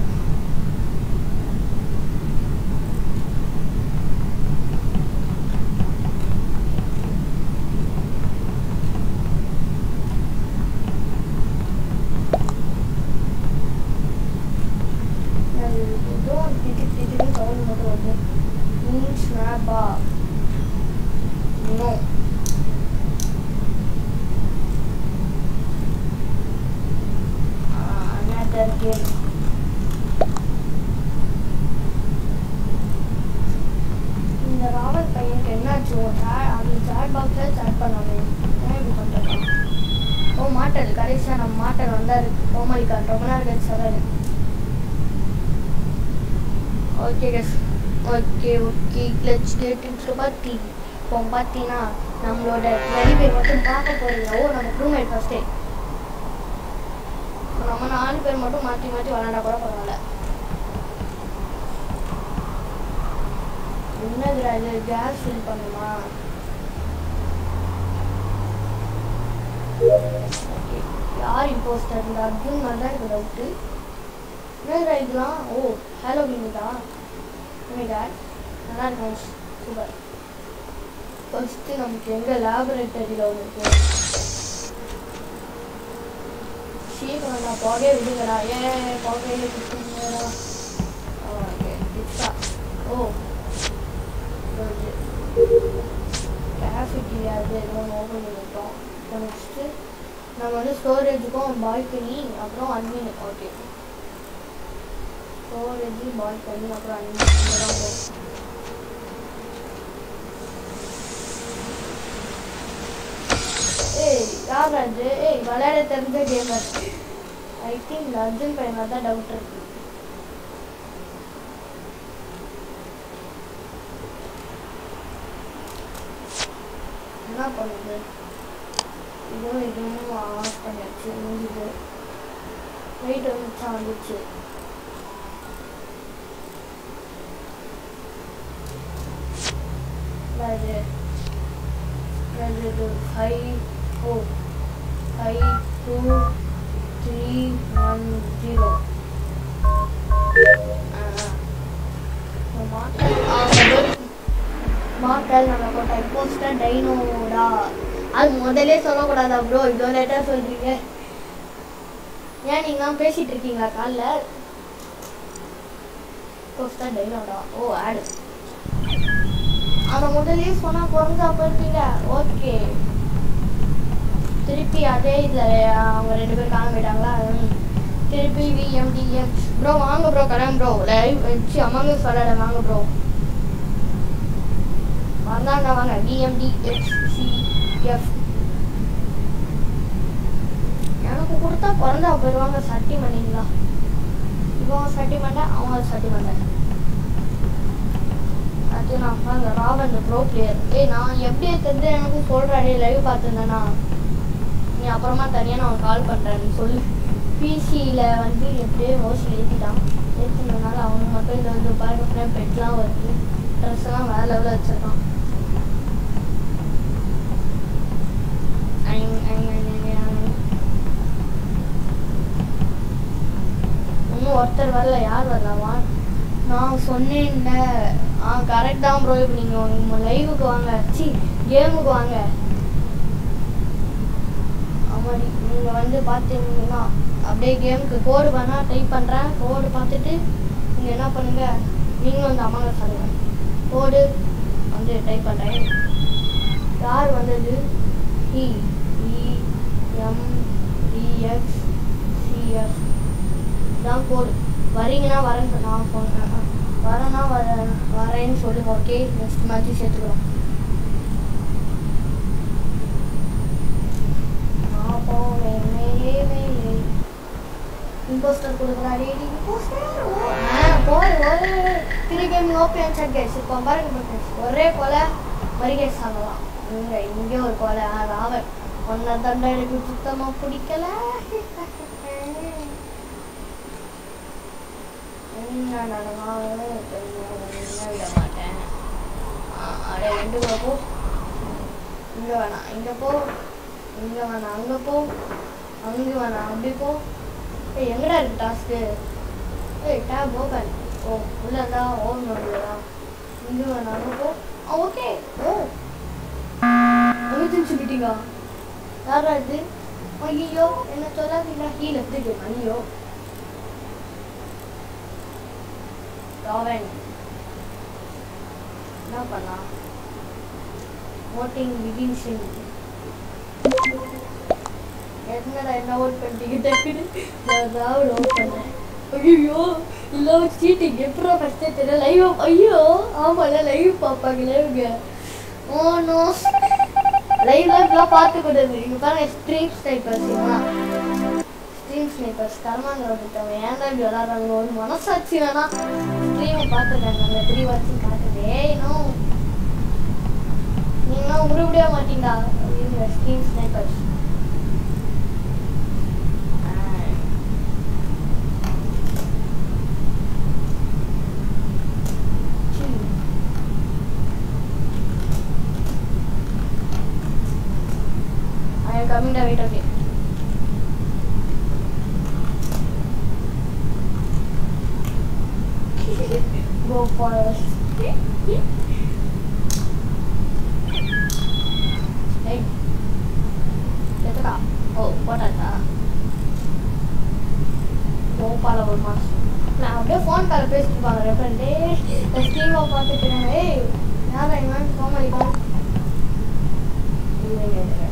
அது ஏதோ திடீர் திடீர்னு சவுண்ட் மட்டும் வருது மீன்ஸ் மேப்பா நோ another game இந்த ராவல் பையனுக்கு என்னாச்சு அந்த சாட் பாக்ஸில் சாட் பண்ணாமே ஏன் இப்படி பண்ணுறாங்க ஓ மாட்டல் கடைசியாக நம்ம மாட்டல் வந்தார் கோமாளிக்கான் ரொம்ப நேரம் கழிச்சு வராரு ஓகே கஸ் ஓகே ஓகே கிளச் கேட்டு பார்த்தி இப்போ பார்த்தீங்கன்னா நம்மளோட நிறைய பேர் மட்டும் பார்க்க போறீங்க ஓ நம்ம ரூம்மேட் ஃபஸ்ட்டே நம்ம நாலு பேர் மட்டும் மாற்றி மாற்றி விளாண்டா கூட பரவாயில்ல என்னதுடா இது கேஸ் ஃபில் பண்ணுமா Okay. யார் இம்போஸ்டர் இந்த அர்ஜுன் மாதிரி தான் எனக்கு டவுட்டு என்னடா இதெல்லாம் ஓ ஹலோ மீனிதா மீடாட் நல்லா இருக்கும் சூப்பர் ஃபஸ்ட்டு நமக்கு எங்கே லேபரேட்டரியில் ஒன்று இருக்கு சீக்கிரம் நான் புகையை விடுங்கடா ஏன் புகையை விட்டுங்கடா ஓகே பிட்ஸா ஓ கேஃபிட்டீரியா அது எதுவும் ஓப்பன் பண்ணிட்டோம் இப்போ நெக்ஸ்ட்டு நம்ம வந்து ஸ்டோரேஜுக்கும் பால்கனி அப்புறம் அட்மின் ஓகே ஸ்டோரேஜ் பால்கனி அப்புறம் அட்மின் தான் போகும் ஏய் யார் அது ஏய் விளையாட தெரிஞ்ச கேமர் ஐ திங்க் அர்ஜுன் பையன் தான் டவுட் இருக்கு என்ன பண்ணுது இதுவும் இதுவும் ஆஃப் பண்ணியாச்சு முடிஞ்சுது வெயிட் வந்துச்சா வந்துச்சு அது அது five four five two three one zero மார்க்கல் நம்ம போட்ட போஸ்டர் டைனோடா அது முதல்லே சொல்லக்கூடாதா ப்ரோ இதோ லேட்டாக சொல்றீங்க ஏன் நீங்களாம் பேசிட்டு இருக்கீங்களா காலைல போஸ்டர் டைனோடா ஓ ஆடு அதை முதல்லயே சொன்னா குறைஞ்சா போயிருப்பீங்க ஓகே திருப்பி அதே இதில் அவங்க ரெண்டு பேரும் காண போயிட்டாங்களா ம். திருப்பி விஎம்டிஎஃப் ப்ரோ வாங்க ப்ரோ கடன் ப்ரோ லைவ் வச்சு அமங்க சொல்லலை வாங்க ப்ரோ வந்தாங்க வாங்க விஎம்டிஎஃப் எனக்கு கொடுத்தா பிறந்தா போயிடுவாங்க சட்டி மணிங்களா இவன் சட்டி மண்டை அவங்க சட்டி மண்டை அது நான் பாருங்க ராவன் ப்ரோ பிளேயர் ஏய் நான் எப்படி தெரிஞ்சு எனக்கு சொல்கிறாடே லைவ் பார்த்துருந்தேனா நீ அப்புறமா தனியாக நான் கால் பண்ணுறேன் நீ சொல்லு பிசியில் வந்து எப்படியோ மோஸ்ட்லி ஏற்றிட்டான் ஏற்றினதுனால அவங்க மட்டும் இந்த வந்து பாருங்க பெட்லாம் வருது ட்ரெஸ் எல்லாம் வேற லெவலில் வச்சுருக்கான் இன்னும் ஒருத்தர் வரல யார் வரலவா நான் சொன்னேன்ல ஆ கரெக்ட் தான் ப்ரோ இப்போ நீங்கள் உங்கள் லைவுக்கு வாங்க சி கேமுக்கு வாங்க ஆமாடி நீங்கள் வந்து பார்த்தீங்கன்னா அப்படியே கேமுக்கு கோடு வேணால் டைப் பண்ணுறேன் கோடு பார்த்துட்டு நீங்கள் என்ன பண்ணுங்க நீங்களும் வந்து அம்மாங்க சொல்லுங்க கோடு வந்து டைப் பண்ணுறேன் யார் வந்தது E E M TX CF தான் கோடு வரீங்கன்னா வரேன்னு நான் ஃபோன் வரேன்னா வர வரேன்னு சொல்லுங்க ஓகே நெக்ஸ்ட் மேட்ச் சேர்த்துக்கிறோம் நான் போவேன் மேலே மேலே இம்போஸ்டர் கொடுக்குறாடி இம்போஸ்டர் போய் ஒரு three game OPN set guys இப்போ பாருங்க friends. ஒரே கொலை மரிகேஸ் ஆகலாம் இங்க இங்கே ஒரு கொலை ஆ, ராவன் ஒன்றை தண்டை எனக்கு சுத்தமாக பிடிக்கல என்ன நடந்தாலும் என்ன விட மாட்டேன் ஆ, அடே ரெண்டு போ போ இங்கே வேணாம் இங்கே போ இங்கே வேணாம் அங்கே போ அங்கே வேணாம் அப்படி போ ஏய் எங்கடா இருக்கு டாஸ்க்கு ஏய் டேப் ஓப்பன் ஓ உள்ள இருந்தா ஓன் பண்ணுறா இங்கே வேணாம் அங்கே போ ஆ ஓகே ஓ அங்கே சொல்லிட்டீங்க யாரா இது ஐயோ என்ன சொல்லாதீங்க கீழே எடுத்துட்டு ஐயோ ராவன் என்ன பண்ணலாம் ஓட்டிங் பிகின்ஸ் என்னடா என்ன ஓட் பண்ணிட்டீங்க டக்குன்னு நான் ராவன் ஓட் பண்ணேன் ஐயோ இல்லை சீட்டிங் எப்படா ஃபஸ்ட்டே தெரியல லைவ் ஐயோ ஆமாம்ல லைவ் பார்ப்பாங்க லைவ்ங்க ஓ நோ லைவ்ல இப்பெல்லாம் பார்த்துக்கூடாது இங்கே பாருங்க ஸ்ட்ரீம் ஸ்னைப்பர்ஸ் ஸ்ட்ரீம் ஸ்னைப்பர்ஸ் கரமாங்க விட்டவங்க ஏன்டா இப்படி விளாட்றாங்க ஒரு மனசாட்சி வேணா ஸ்ட்ரீமை பார்த்துருக்காங்க அந்த த்ரீ வாட்சிங் காட்டுது ஏய் நோ நீங்களாம் உருப்படியா மாட்டீங்களா இருங்க stream snipers I am coming the wait okay. Go forest. hey. எடுத்துக்கா ஓ போட்டாச்சா கோபால ஒரு மாசம் நான் அப்படியே ஃபோன் கால பேசிட்டு இருப்பாங்க ரெஃபரண்டே ஸ்கீமாக பார்த்துட்டு இருக்காங்க ஏய் யாரா இவன் ஃபோன் அடிக்கலாம் இல்லை இல்லை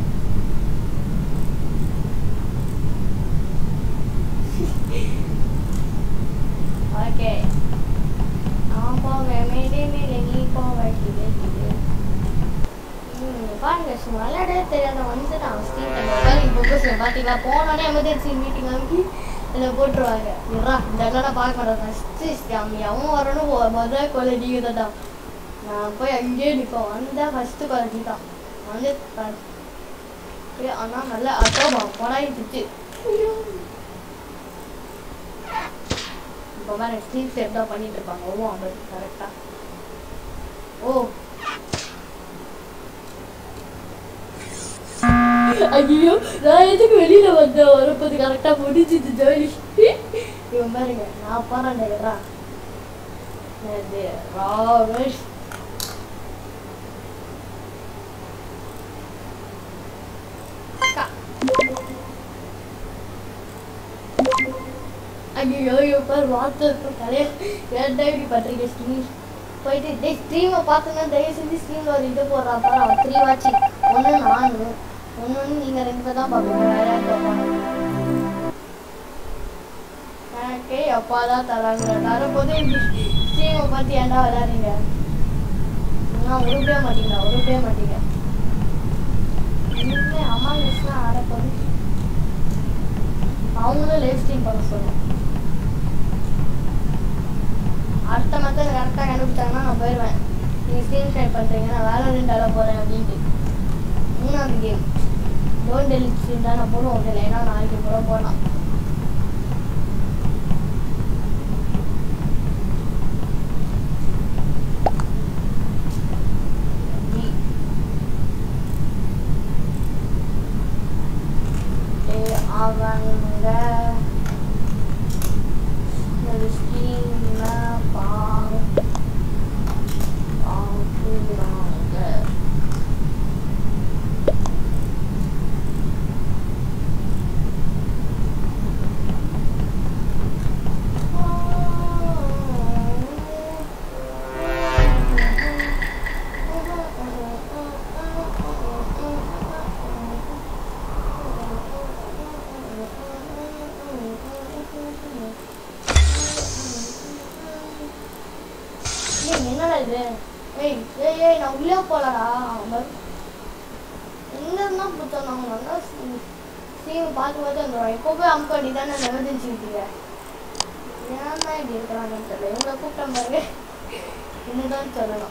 ஓகே நான் போவேன் மேலே மேலே நீ போவேன் கீழே கீழே ம், பாருங்க சும்மா விளையாடவே தெரியாத வந்து நான் ஸ்டீல் இப்போ பேசுகிறேன் பார்த்தீங்களா போனோடனே எமர்ஜென்சி மீட்டிங் வாங்கி இதில் போட்டுருவாங்க இருறா இந்த இடம்லாம் பார்க்க மாட்டேன் ஃபஸ்ட்டு அவன் எவன் வரணும் ஒ- முதல் கொலை நீங்கள் தான் நான் போய் அங்கேயே நிற்பேன் வந்தால் ஃபஸ்ட்டு கொலை நீ தான் வந்து ஆனால் நல்லா அட்டோபா கொடாய் பிச்சு இப்போ மாதிரி ஸ்டீல் செட் தான் பண்ணிட்டு இருப்பாங்க ஓ ஐம்பது கரெக்டாக ஓ ஐயோ நான் எதுக்கு வெளியில வந்தேன் வரப்போது கரெக்டா முடிஞ்சுது ஜோலி இவன் பாருங்க நான் போறேன்டா இது ராமேஷ் ஐயோ இப்போ வார்த்தை தலைய ஏன்டா இப்படி பண்ணுறீங்க ஸ்ட்ரீம் போயிட்டு டே ஸ்ட்ரீமை பார்த்தோன்னா தயவு செஞ்சு ஸ்ட்ரீமில் ஒரு இது போடுறா பாரு அவன் த்ரீ வாட்சி ஒன்று நானு ஒன்று ஒன்று நீங்கள் ரெண்டு பேர் தான் பார்ப்பீங்க வேற யாரும் பார்ப்பாங்க எனக்கே அப்பா தான் தராங்க தரும்போது இப்படி ஸ்ட்ரீமை பார்த்து ஏன்டா விளையாடுறீங்க நான் உருப்பே மாட்டீங்களா உருப்பே மாட்டீங்க இனிமே அம்மா மிஸ்லாம் ஆடப்போது அவங்களும் லைவ் ஸ்ட்ரீம் பண்ண சொல்லணும் அடுத்த மத்த கரெக்டாக கண்டுபிடிச்சாங்கன்னா நான் போயிடுவேன் நீங்கள் ஸ்க்ரீன் ஷேர் பண்ணுறீங்க நான் வேலை ரெண்டு ஆட போகிறேன் அப்படின்ட்டு மூணாவது கேம் டோன் டெலிட் ஸ்க்ரீன் தான் நான் போடுவோம் இல்லை ஏன்னா நாளைக்கு கூட போடலாம் அவங்க ஒரு ஸ்கீம்ல பாரு பாக்குறாங்க ஏய், என்னடா இது ஏய் ஏய் ஏய் நான் உள்ளே போலடா அவன் பாரு. எங்க இருந்தா புத்தம் அவங்க நல்லா சீன் பார்த்து பார்த்து வந்துடுவான் இப்போ போய் அமுக்க வேண்டியதானே அந்த எமர்ஜென்சி விட்டீங்க ஏன் தான் இப்படி இருக்கிறாங்கன்னு தெரியல இவங்க கூப்பிட்டேன் பாருங்க என்னதான் சொல்லலாம்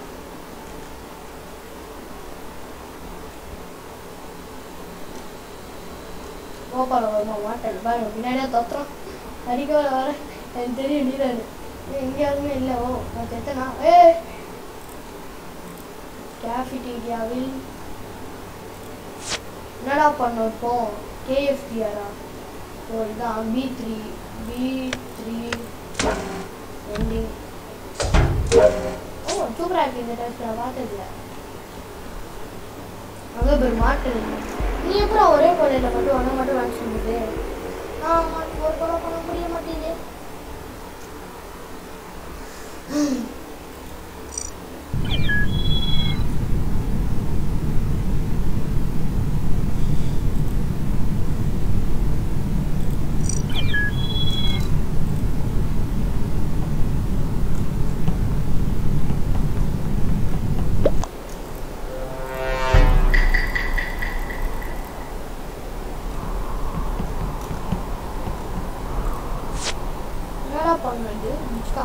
கோபால வருமா மாட்டேன் பாருங்க பின்னாடியே தொத்துறோம் அடிக்க வர வர எனக்கு தெரியும் நீதானு எங்கேயாருமே இல்லை ஓ நான் செத்தனா ஏ கேஃபிடீரியாவில் என்னடா பண்ணோம் இப்போ கேஎஃப்டிஆரா ஓ இதான் B three B three ending ஓ சூப்பராக இருக்கு இந்த டெஸ்ட் நான் பார்த்ததில்ல அங்கே ஒரு மாட்டு இருக்கு நீ எப்பறம் ஒரே கொலையில் மட்டும் ஒன்றை மட்டும் வாங்கி சொல்லுது நான் மட்டும் ஒரு கொலை பண்ண முடிய மாட்டேங்குது என்னடா பண்ணுறது முஸ்கா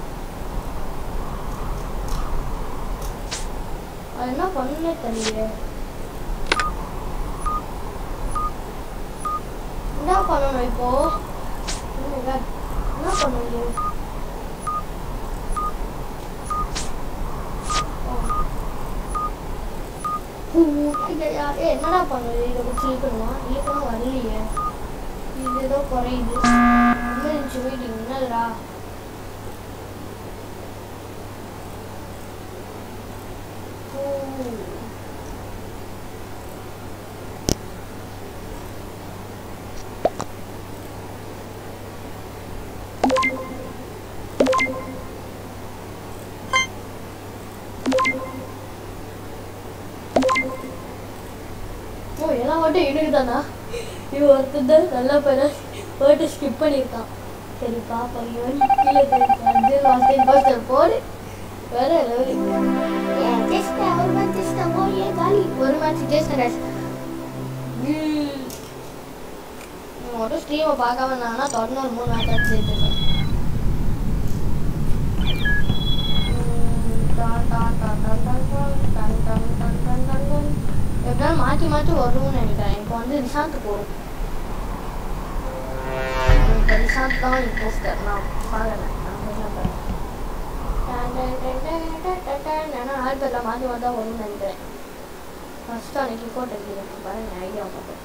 அது என்ன பண்ணுன்னே தெரியல என்ன பண்ணணும் இப்போ Oh my God. என்ன பண்ணணும் ஏ என்னடா பண்ணுது இதை வச்சு இழுக்கணுமா இழுக்கணும் வரலையே இது ஏதோ குறையுது எமர்ஜென்சி மீட்டிங் என்னதுடா ஓ. ஓ எல்லாம் மட்டும் எனக்கு தானா இவன் ஒருத்தர் தான் நல்லா பேர போட்டு ஸ்கிப் பண்ணியிருக்கான் சரி பாப்பா இவன் கீழே வந்து வாஸ்தேன் போஸ்டர் போடு வேற லெவலு ஒரு மேட்ச் ஜெஸ்ட் போய் காலி ஒரு மேட்ச் ஜெஸ்ட் மட்டும் ஸ்ட்ரீமை பார்க்காம இருந்தாங்கன்னா தொடர்ந்து ஒரு மூணு மேட்ச் ஆச்சு சேர்த்துருக்கேன் எப்படினாலும் மாற்றி மாற்றி வரும்னு நினைக்கிறேன் இப்போ வந்து ரிஷாந்த் போகும் இப்போ ரிஷாந்த் தான் போஸ்டர் நான் பார்க்குறேன் நான் கொஞ்சம் பார்க்குறேன் ஏன்னா நாலு பேரில் மாற்றி மாற்றி தான் வரும்னு நினைக்கிறேன் ஃபஸ்ட்டு அன்னைக்கு கோட் எடுக்கிறேன் பாருங்க ஐடியா பார்ப்பேன்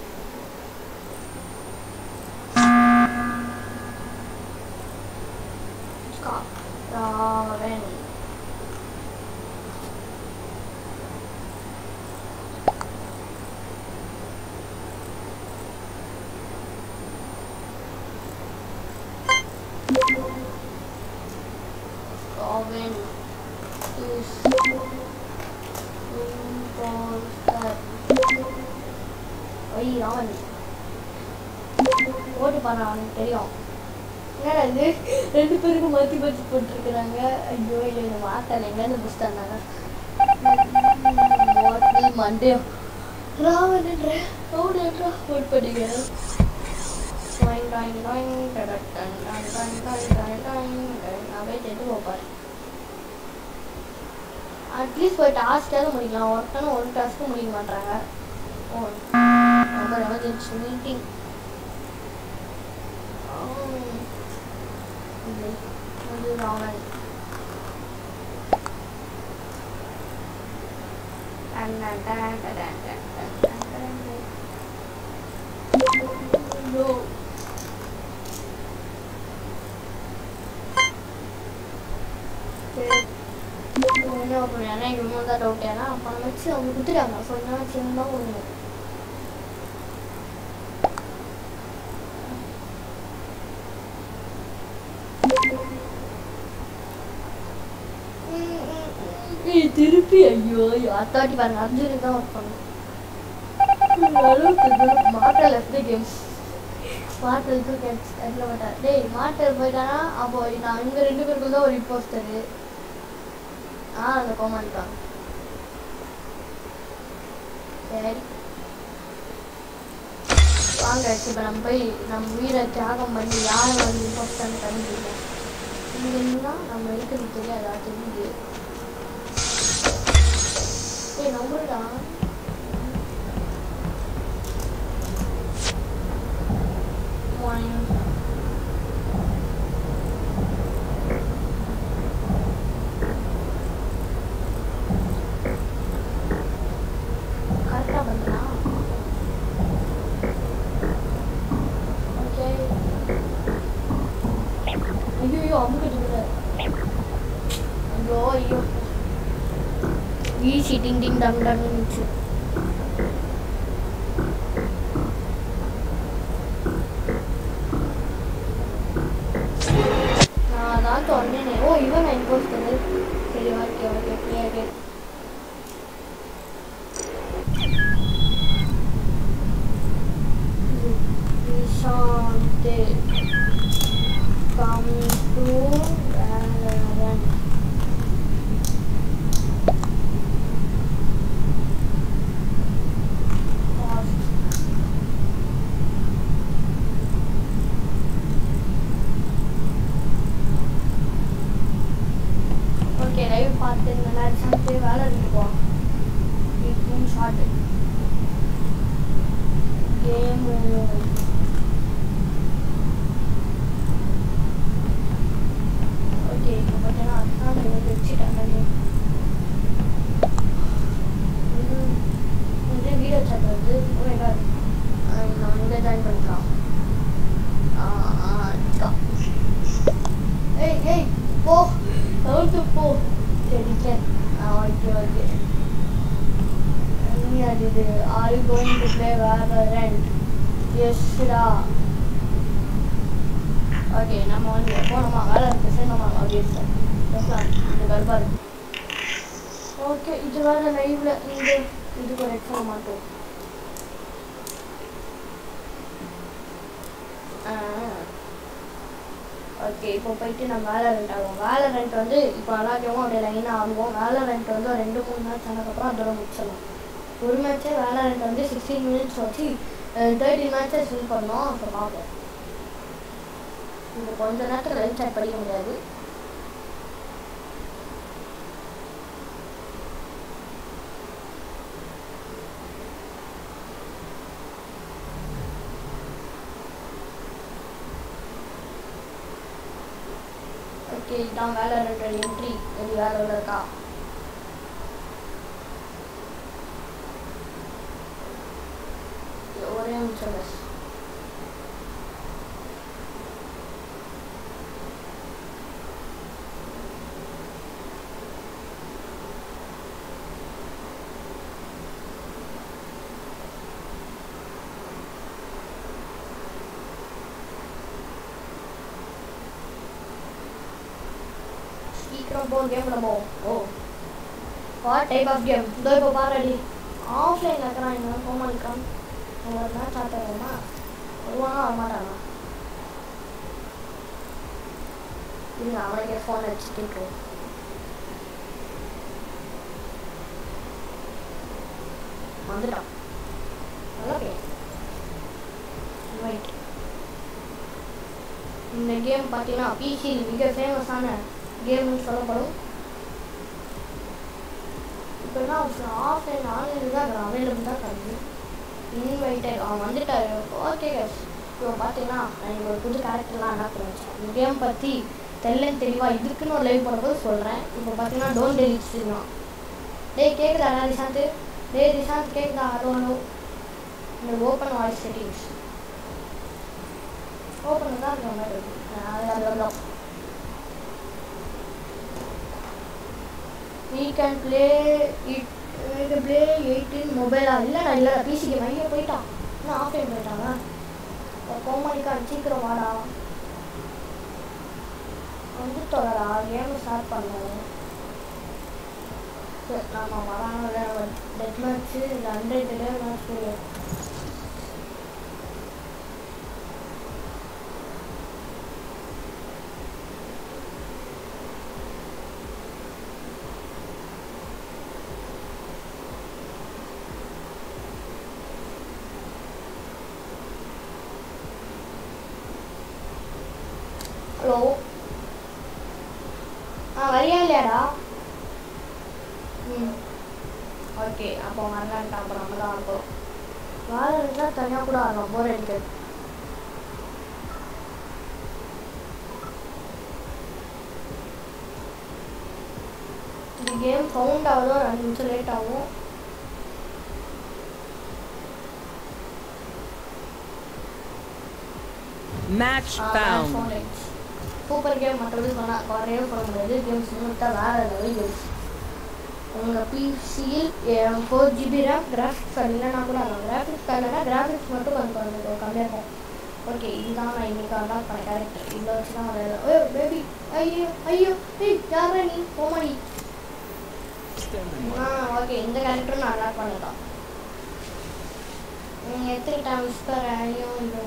Raven name is imposter. Why Raven ஓட்டு பாரு அவனுக்கு தெரியும் என்னடா இது ரெண்டு பேருக்கும் மாற்றி மாற்றி போட்டுருக்குறாங்க ஐயோ இல்லை இந்த மாத்தலை எங்கேருந்து புஸ்தாங்க மோட்டி மண்டே ராவன் என்ற ரவுன் என்றா ஓட் பண்ணிக்கிறேன் டாயின் டாயின் டாயின் டடட் டன் டன் டன் டன் டன் டன் டன். அப்படியே செத்து போப்பார் அட்லீஸ்ட் போய் டாஸ்க்காவது முடிக்கலாம் ஒருத்தனும் ஒரு டாஸ்க்கும் முடிக்க மாட்டாங்க ஓ ரொம்ப எமர்ஜென்சி மீட்டிங் அது ராவன் டன் டன் டன் டன் டன் டன் டன் டன் டன். No. சரி. இவங்க என்ன பண்ணுறாங்க எனக்கு இன்னும் தான் டவுட் ஏன்னா பணம் வச்சு அவங்க கொடுத்துட்டாங்க ஸோ என்ன வச்சு தான் கொடுக்கணும் ஏய், திருப்பி ஐயோ ஐயோ அத்தாட்டி பாருங்க அர்ஜுனுக்கு தான் ஒர்க் பண்ணும் அளவுக்கு மாட்டல் லெஃப்ட் கேம் மாட்டல் தூக்கி அடிச்சில் மாட்டார் டேய் மாட்டல் போயிட்டானா அப்போ நான் இங்கே ரெண்டு பேருக்கும் தான் ஒரு இம்போஸ்டரு ஆ அந்த கோமாளி தான் சரி வாங்க இப்போ நம்ம போய் நம்ம வீரை தியாகம் பண்ணி யாரை வந்து இம்போஸ்டர்னு கண்டுபிடிப்போம் இங்கே இருந்தா நம்ம இருக்கிறது தெரியாதா தெரியுது ஏய் நம்புடா One. கரெக்டாக பண்ணா ஓகே ஐயோ அமுக்கிட்டு கூட ஐயோ ஐயோ ஈஸி டிங் டிங் டங் டங் இருந்துச்சு நான் அதான் சொன்னேனே ஓ இவன் நான் இம்போஸ் பண்ணு சரி okay okay clear Shante come to Valorant. Pause. Okay live பார்த்து நல்லா சாப்பிட்டு வேலை இருக்குவோம் மூணு ஷார்ட்டு கேமு ஓகே இப்போ பார்த்தீங்கன்னா அதான் எனக்கு வச்சுட்டாங்க இது வந்து வீடியோ சாட் வருது ஓ மை காட் நான் இங்கே ஜாயின் பண்ணிக்கலாம் ஆ ஆ இருக்கா ஏய் ஏய் போ தவிர்த்து போ சரி சரி ஆ ஓகே ஓகே அது இது are you going to play Valorant எஸ்டா ஓகே நம்ம வந்து போனோமா வேலை இருக்கு சேர்ந்தோமா அப்படியே சார் பேசலாம் இந்த கர்ப்பா இருக்கு ஓகே இது வேற லைவ்ல இந்த இதுக்கு ஒரு ஹெட்ஃபோன் மாட்டோம் ஓகே இப்போ போயிட்டு நம்ம வேலை ரெண்ட் ஆகும் வேலை ரெண்ட் வந்து இப்போ எல்லாத்தையும் அப்படியே லைனாக ஆகுவோம் வேலை ரெண்ட் வந்து ஒரு ரெண்டு மூணு மேட்ச் ஆனதுக்கப்புறம் அதோட முடிச்சிடலாம் ஒரு மேட்ச்சே வேலை ரெண்ட் வந்து சிக்ஸ்டீன் மினிட்ஸ் வச்சு தேர்ட்டி மேட்சஸ் வின் பண்ணோம் அப்போ பார்ப்போம் இந்த கொஞ்ச நேரத்தில் லைவ் சாட் படிக்க முடியாது ஓகே இதான் வேலை ரெண்டு என்ட்ரி இது வேலை இருக்கா ஒரே நிமிஷம் பஸ் சீக்கிரம் போ கேமில் போ oh what type of game இதோ இப்போ பாருடி ஆஃப்லைனில் இருக்கிறான் இங்கே போக மாட்டான் ஒரு மேட்ச் ஆட்டுறோமா வருவானா வரமாட்டானா இல்லை அவனுக்கு ஃபோன் வச்சு கேட்கும் வந்துட்டான் நல்லா பேர் ரைட் இந்த கேம் பார்த்தீங்கன்னா பிசியில் மிக ஃபேமஸான கேம்னு சொல்லப்படும் இப்போலாம் ஆஃப்லைன் ஆன்லைனில் தான் அவைலபிள் தான் கிடைக்குது இன்வைட்டட் அவன் வந்துட்டாரு ஓகே இப்போ பார்த்தீங்கன்னா நான் ஒரு புது கேரக்டர்லாம் என்ன பண்ணுவேன் இந்த கேம் பற்றி தெரியலன்னு தெளிவாக இதுக்குன்னு ஒரு லைவ் பண்ணும்போது சொல்கிறேன் இப்போ பார்த்தீங்கன்னா டோன் டெலிட் செய்யலாம் டேய் கேட்குதா ரிஷாந்த் டேய் ரிஷாந்த் கேட்குதா ஹலோ ஹலோ இந்த ஓப்பன் வாய்ஸ் செட்டிங்ஸ் ஓப்பன் தான் இருக்கிற மாதிரி இருக்கு அது அது வரலாம் we can play it we can play it in mobile இல்லடா இல்லடா பிசி கேம் ஐயோ போயிட்டான் இன்னும் ஆஃப் டைம் போயிட்டாங்க கோமாளிக்கா சீக்கிரம் வாடா வந்து தொடரா கேம் ஸ்டார்ட் பண்ணணும் சரி நாம வராங்க டெட் மேட்ச்சு இந்த ஹண்ட்ரட் மேட்ச் போடுவோம் ஹலோ ஆ வரியா இல்லையாடா ம் ஓகே அப்போ வரலான்ட்டு அப்புறம் நம்ம தான் ஆடுறோம் வேலை இருந்தால் தனியாக கூட ஆடலாம் போர் அடிக்காது இந்த கேம் கவுண்ட் ஆகுதோ ஒரு அஞ்சு நிமிஷம் லேட் ஆகும் Match found. சூப்பர் கேம் மற்றபடி சொன்னால் குறையவே சொல்ல முடியாது கேம்ஸ் முழுக்க வேறு லெவல் கேம்ஸ் உங்கள் பிசியில் four GB RAM graphics card இல்லைனா கூட ஆகலாம் கிராஃபிக்ஸ் கார்டுனா கிராஃபிக்ஸ் மட்டும் கொஞ்சம் கொஞ்சம் கம்மியாக இருக்கும் ஓகே இதுதான் நான் இன்னைக்கு அதான் பண்ண கேரக்டர் இதில் வச்சு தான் விளையாட ஐயோ பேபி ஐயோ ஐயோ ஏய் யாரா நீ போமாடி ஆ ஓகே இந்த கேரக்டரும் நான் அன்லாக் பண்ணிட்டான் நீங்கள் எத்தனை டைம் விஸ்பர் ஐயோ ஐயோ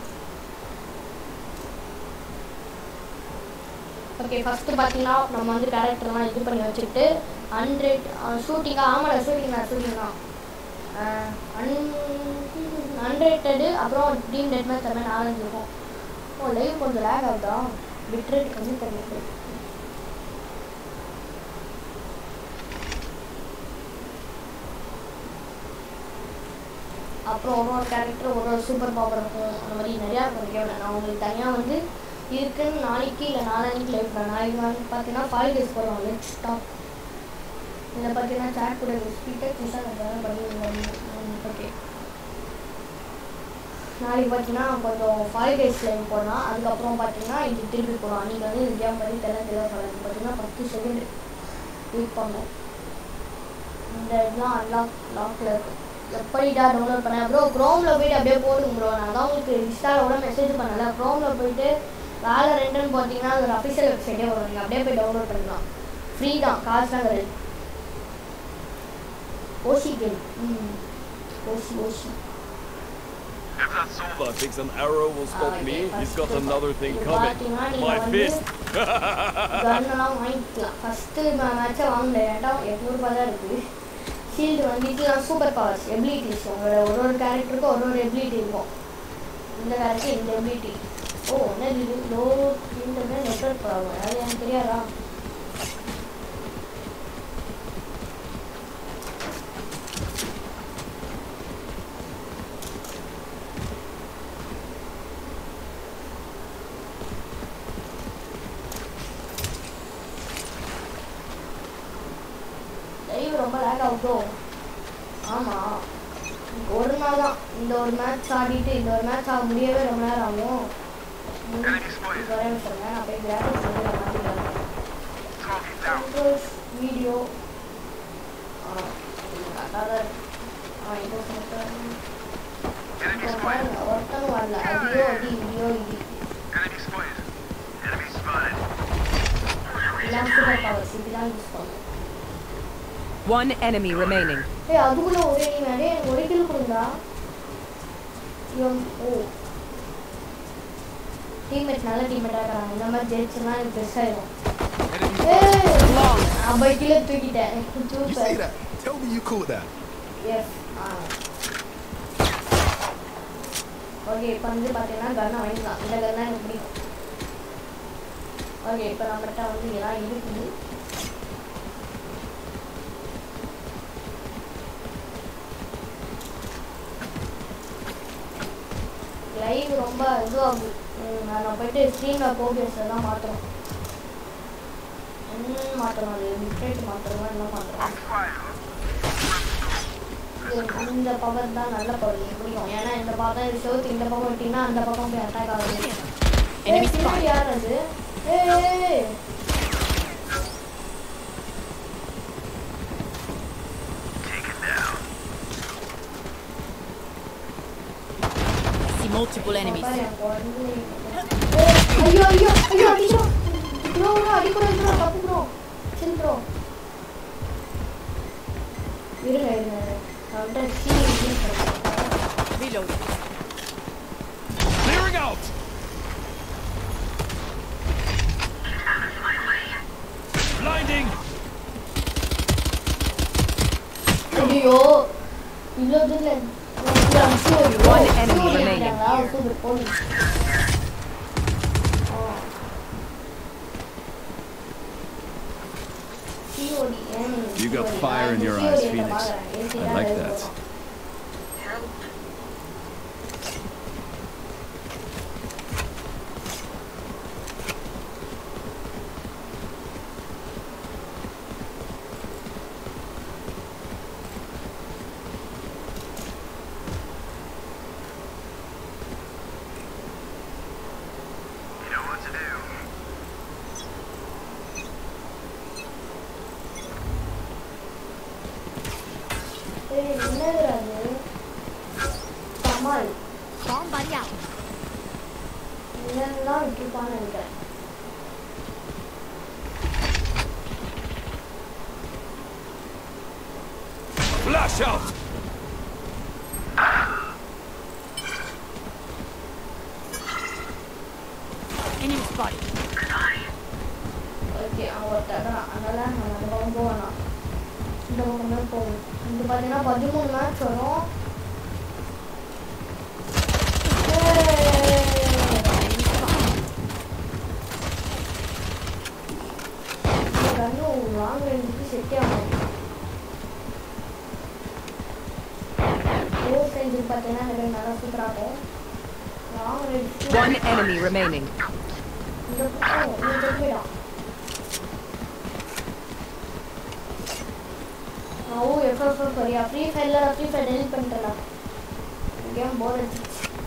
ஓகே ஃபஸ்ட்டு பார்த்தீங்கன்னா நம்ம வந்து கேரக்டர்லாம் இது பண்ணி வச்சுட்டு ஹண்ட்ரட் ஷூட்டிங்காக ஆமாடா ஷூட்டிங் தான் ஷூட்டிங் தான் ஹண்ட்ரட்டடு அப்புறம் டீம் டெட் மேட்ச் எல்லாமே நாலஞ்சு இருக்கும் ஓ லைவ் கொஞ்சம் லேக் ஆகுதா பிட் ரேட் கம்மி பண்ணிட்டு அப்புறம் ஒரு ஒரு கேரக்டர் ஒரு ஒரு சூப்பர் பவர் இருக்கும் அந்த மாதிரி நிறையா இருக்கும் கேமில் நான் உங்களுக்கு தனியாக வந்து இருக்குன்னு நாளைக்கு இல்லை நாளைக்கு லைவ் பண்ணேன் நாளைக்கு வந்து பார்த்தீங்கன்னா ஃபைவ் டேஸ் போடுவோம் லெட் ஸ்டாப் இதில் பார்த்தீங்கன்னா சாட் கூட ஸ்பீக்கர் கிருஷ்ணா பண்ணி ஓகே நாளைக்கு பார்த்தீங்கன்னா கொஞ்சம் ஃபைவ் டேஸ் லைவ் போடலாம் அதுக்கப்புறம் பார்த்தீங்கன்னா இது திருப்பி போடலாம் நீங்கள் வந்து இந்த கேம் பற்றி தெரிய தெரிய சொல்லலாம் பார்த்தீங்கன்னா பத்து செகண்ட் வெயிட் பண்ணோம் இந்த இதெல்லாம் அன்லாக் லாக்கில் இருக்கு எப்படிடா டவுன்லோட் பண்ணேன் ப்ரோ க்ரோமில் போயிட்டு அப்படியே போடுங்க ப்ரோ நான் தான் உங்களுக்கு இன்ஸ்டாவோட மெசேஜ் பண்ணல க்ரோமில் போயிட்டு வேலை ரெண்டுன்னு பார்த்தீங்கன்னா அது ஒரு அஃபிஷியல் வெப்சைட்டே வரும் நீங்கள் அப்படியே போய் டவுன்லோட் பண்ணிக்கலாம் ஃப்ரீ தான் காசுலாம் கிடையாது ஓசி கேம் ம் ஓசி ஓசி If thinks an arrow will stop Ah, me, okay, he's first got of all, another thing இது coming. பார்த்தீங்கன்னா நீங்க My வந்து fist. கன்னெல்லாம் வாங்கிக்கலாம் ஃபஸ்ட்டு மேட்சை வாங்கல ஏன்டா எட்நூறுபா தான் இருக்குது ஷீல்டு வந்துட்டு நான் சூப்பர் பவர்ஸ் எபிலிட்டிஸ் உங்களோட ஒரு ஒரு கேரக்டருக்கும் ஒரு ஒரு எபிலிட்டி இருக்கும் இந்த கேரக்டர் இந்த எபிலிட்டி ஓ என்ன இது லோ இந்த நெட்ஒர்க் ப்ராப்ளம் அது எனக்கு தெரியாதா லைவ் ரொம்ப லேக் ஆகுதோ ஆமாம் ஒரு நாள் தான் இந்த ஒரு மேட்ச் ஆடிட்டு இந்த ஒரு மேட்ச் ஆக முடியவே ரொம்ப நேரம் ஆகும் ஒரே சொல்லுங்க நான் போய் கிராஃபிக்ஸ் வந்து மாற்றிக்கிறேன் வீடியோ ஆ கரெக்டாக தான் இருக்கு ஆ இப்போ சொல்லிட்டு பாருங்க ஒருத்தனும் வரல அடியோ அடி இடியோ இடி எல்லாம் சூப்பர் பவர்ஸ் இப்படிதான் யூஸ் பண்ணும் One enemy remaining. ஏய் அதுக்குள்ள ஒரே நீ வேணே எனக்கு ஒரு கிலோ கொடுங்கடா இவன் ஓ டீம்மேட் நல்ல டீம்மேட்டாக இருக்காங்க இந்த மாதிரி ஜெயிச்சுன்னா எனக்கு பெருசாயிடும் ஏய் ஐம்பது கிலோ தூக்கிட்டேன் You say super that? Tell me you cool with that. Yes okay இப்போ வந்து பார்த்தீங்கன்னா கன்னை வாங்கிக்கலாம் இந்த கன் எனக்கு பிடிக்கும் ஓகே இப்போ நம்மகிட்ட வந்து இதெல்லாம் இருக்குது லைவ் ரொம்ப இதுவாகுது ம், நான் போயிட்டு ஸ்க்ரீனில் போகஸ் எல்லாம் மாற்றணும் ம், மாற்றணும் அது பிட்ரேட் மாற்றணும் எல்லாம் மாற்றணும் இது இந்த பவர் தான் நல்ல பவர் எனக்கு பிடிக்கும் ஏன்னா இந்த பவர் தான் செவத்து இந்த பக்கம் விட்டீங்கன்னா அந்த பக்கம் போய் அட்டாக் ஆகுது ஏய், பின்னாடி யார் அது ஏய், ஏய், ஏய். See multiple enemies. பாரு, எனக்கு உடனே ஏய், ஐயோ ஐயோ ஐயோ அடிக்கிறோம் ப்ரோ ப்ரோ அடிக்கிறோம் ப்ரோ தப்பு ப்ரோ சில் ப்ரோ இருங்க இருங்க அவன்கிட்ட சீ Reload. Clearing out! Blinding! ஐயோ இவ்வளோ தூரம் One enemy remaining. சூப்பர் போலி You got fire in your eyes, Phoenix. I like that. என்னது அது கமால் Bomb buddy out. இதெல்லாம் விட்டுருப்பான்னு நினைக்கிறேன் Flash out! Enemy spotted. Okay அவன் ஒருத்தர் தான் அதனால நம்ம அந்த பக்கம் போகலாம் இந்த பக்கம் தான் போகணும் இது பார்த்தீங்கன்னா பதிமூணு மேட்ச் வரும் லாங் ரேஞ்சுக்கு செட்டே ஆகும் க்ளோஸ் ரேஞ்சுக்கு பார்த்தீங்கன்னா எனக்கு நல்லா சூப்பராக இருக்கும் லாங் ரேஞ்சுக்கு One enemy remaining. இந்த பக்கம் இந்த பக்கம் ஓ எஃப்எஃப் சரியா ஃப்ரீ ஃபயரில் ஃப்ரீ ஃபயர் டெலிட் பண்ணிட்டேன் கேம் போர் அடிச்சிச்சு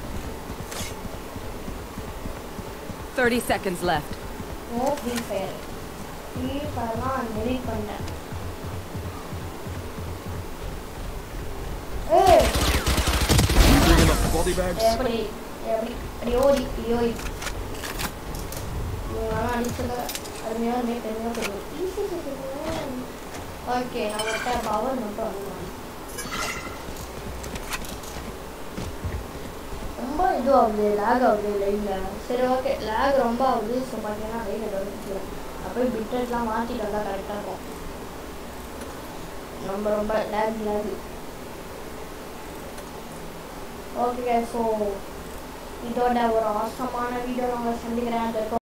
30 seconds left. No free fire free ஃபயர்லாம் டெலிட் பண்ணிட்டேன் ஏய் Bringing up body bags? எப்படி எப்படி அடி ஓடி அடி ஓடி இவங்களாம் அடிச்சத அருமையாக இருந்தே தெரிஞ்சா தெரியும் ஓகே நம்மகிட்ட பவர் மட்டும் வந்து ரொம்ப இதுவாகுது லேக் ஆகுது லைனில் சரி ஓகே லேக் ரொம்ப ஆகுது ஸோ பார்த்தீங்கன்னா லைனில் வந்துச்சுக்கிறேன் அப்படியே பிட்ரெட்லாம் மாற்றிட்டு வந்தால் கரெக்டாக இருக்கும் ரொம்ப ரொம்ப லேக் லேக் ஓகே ஸோ இதோட ஒரு அவசரமான வீடியோ நாங்கள் சந்திக்கிறேன்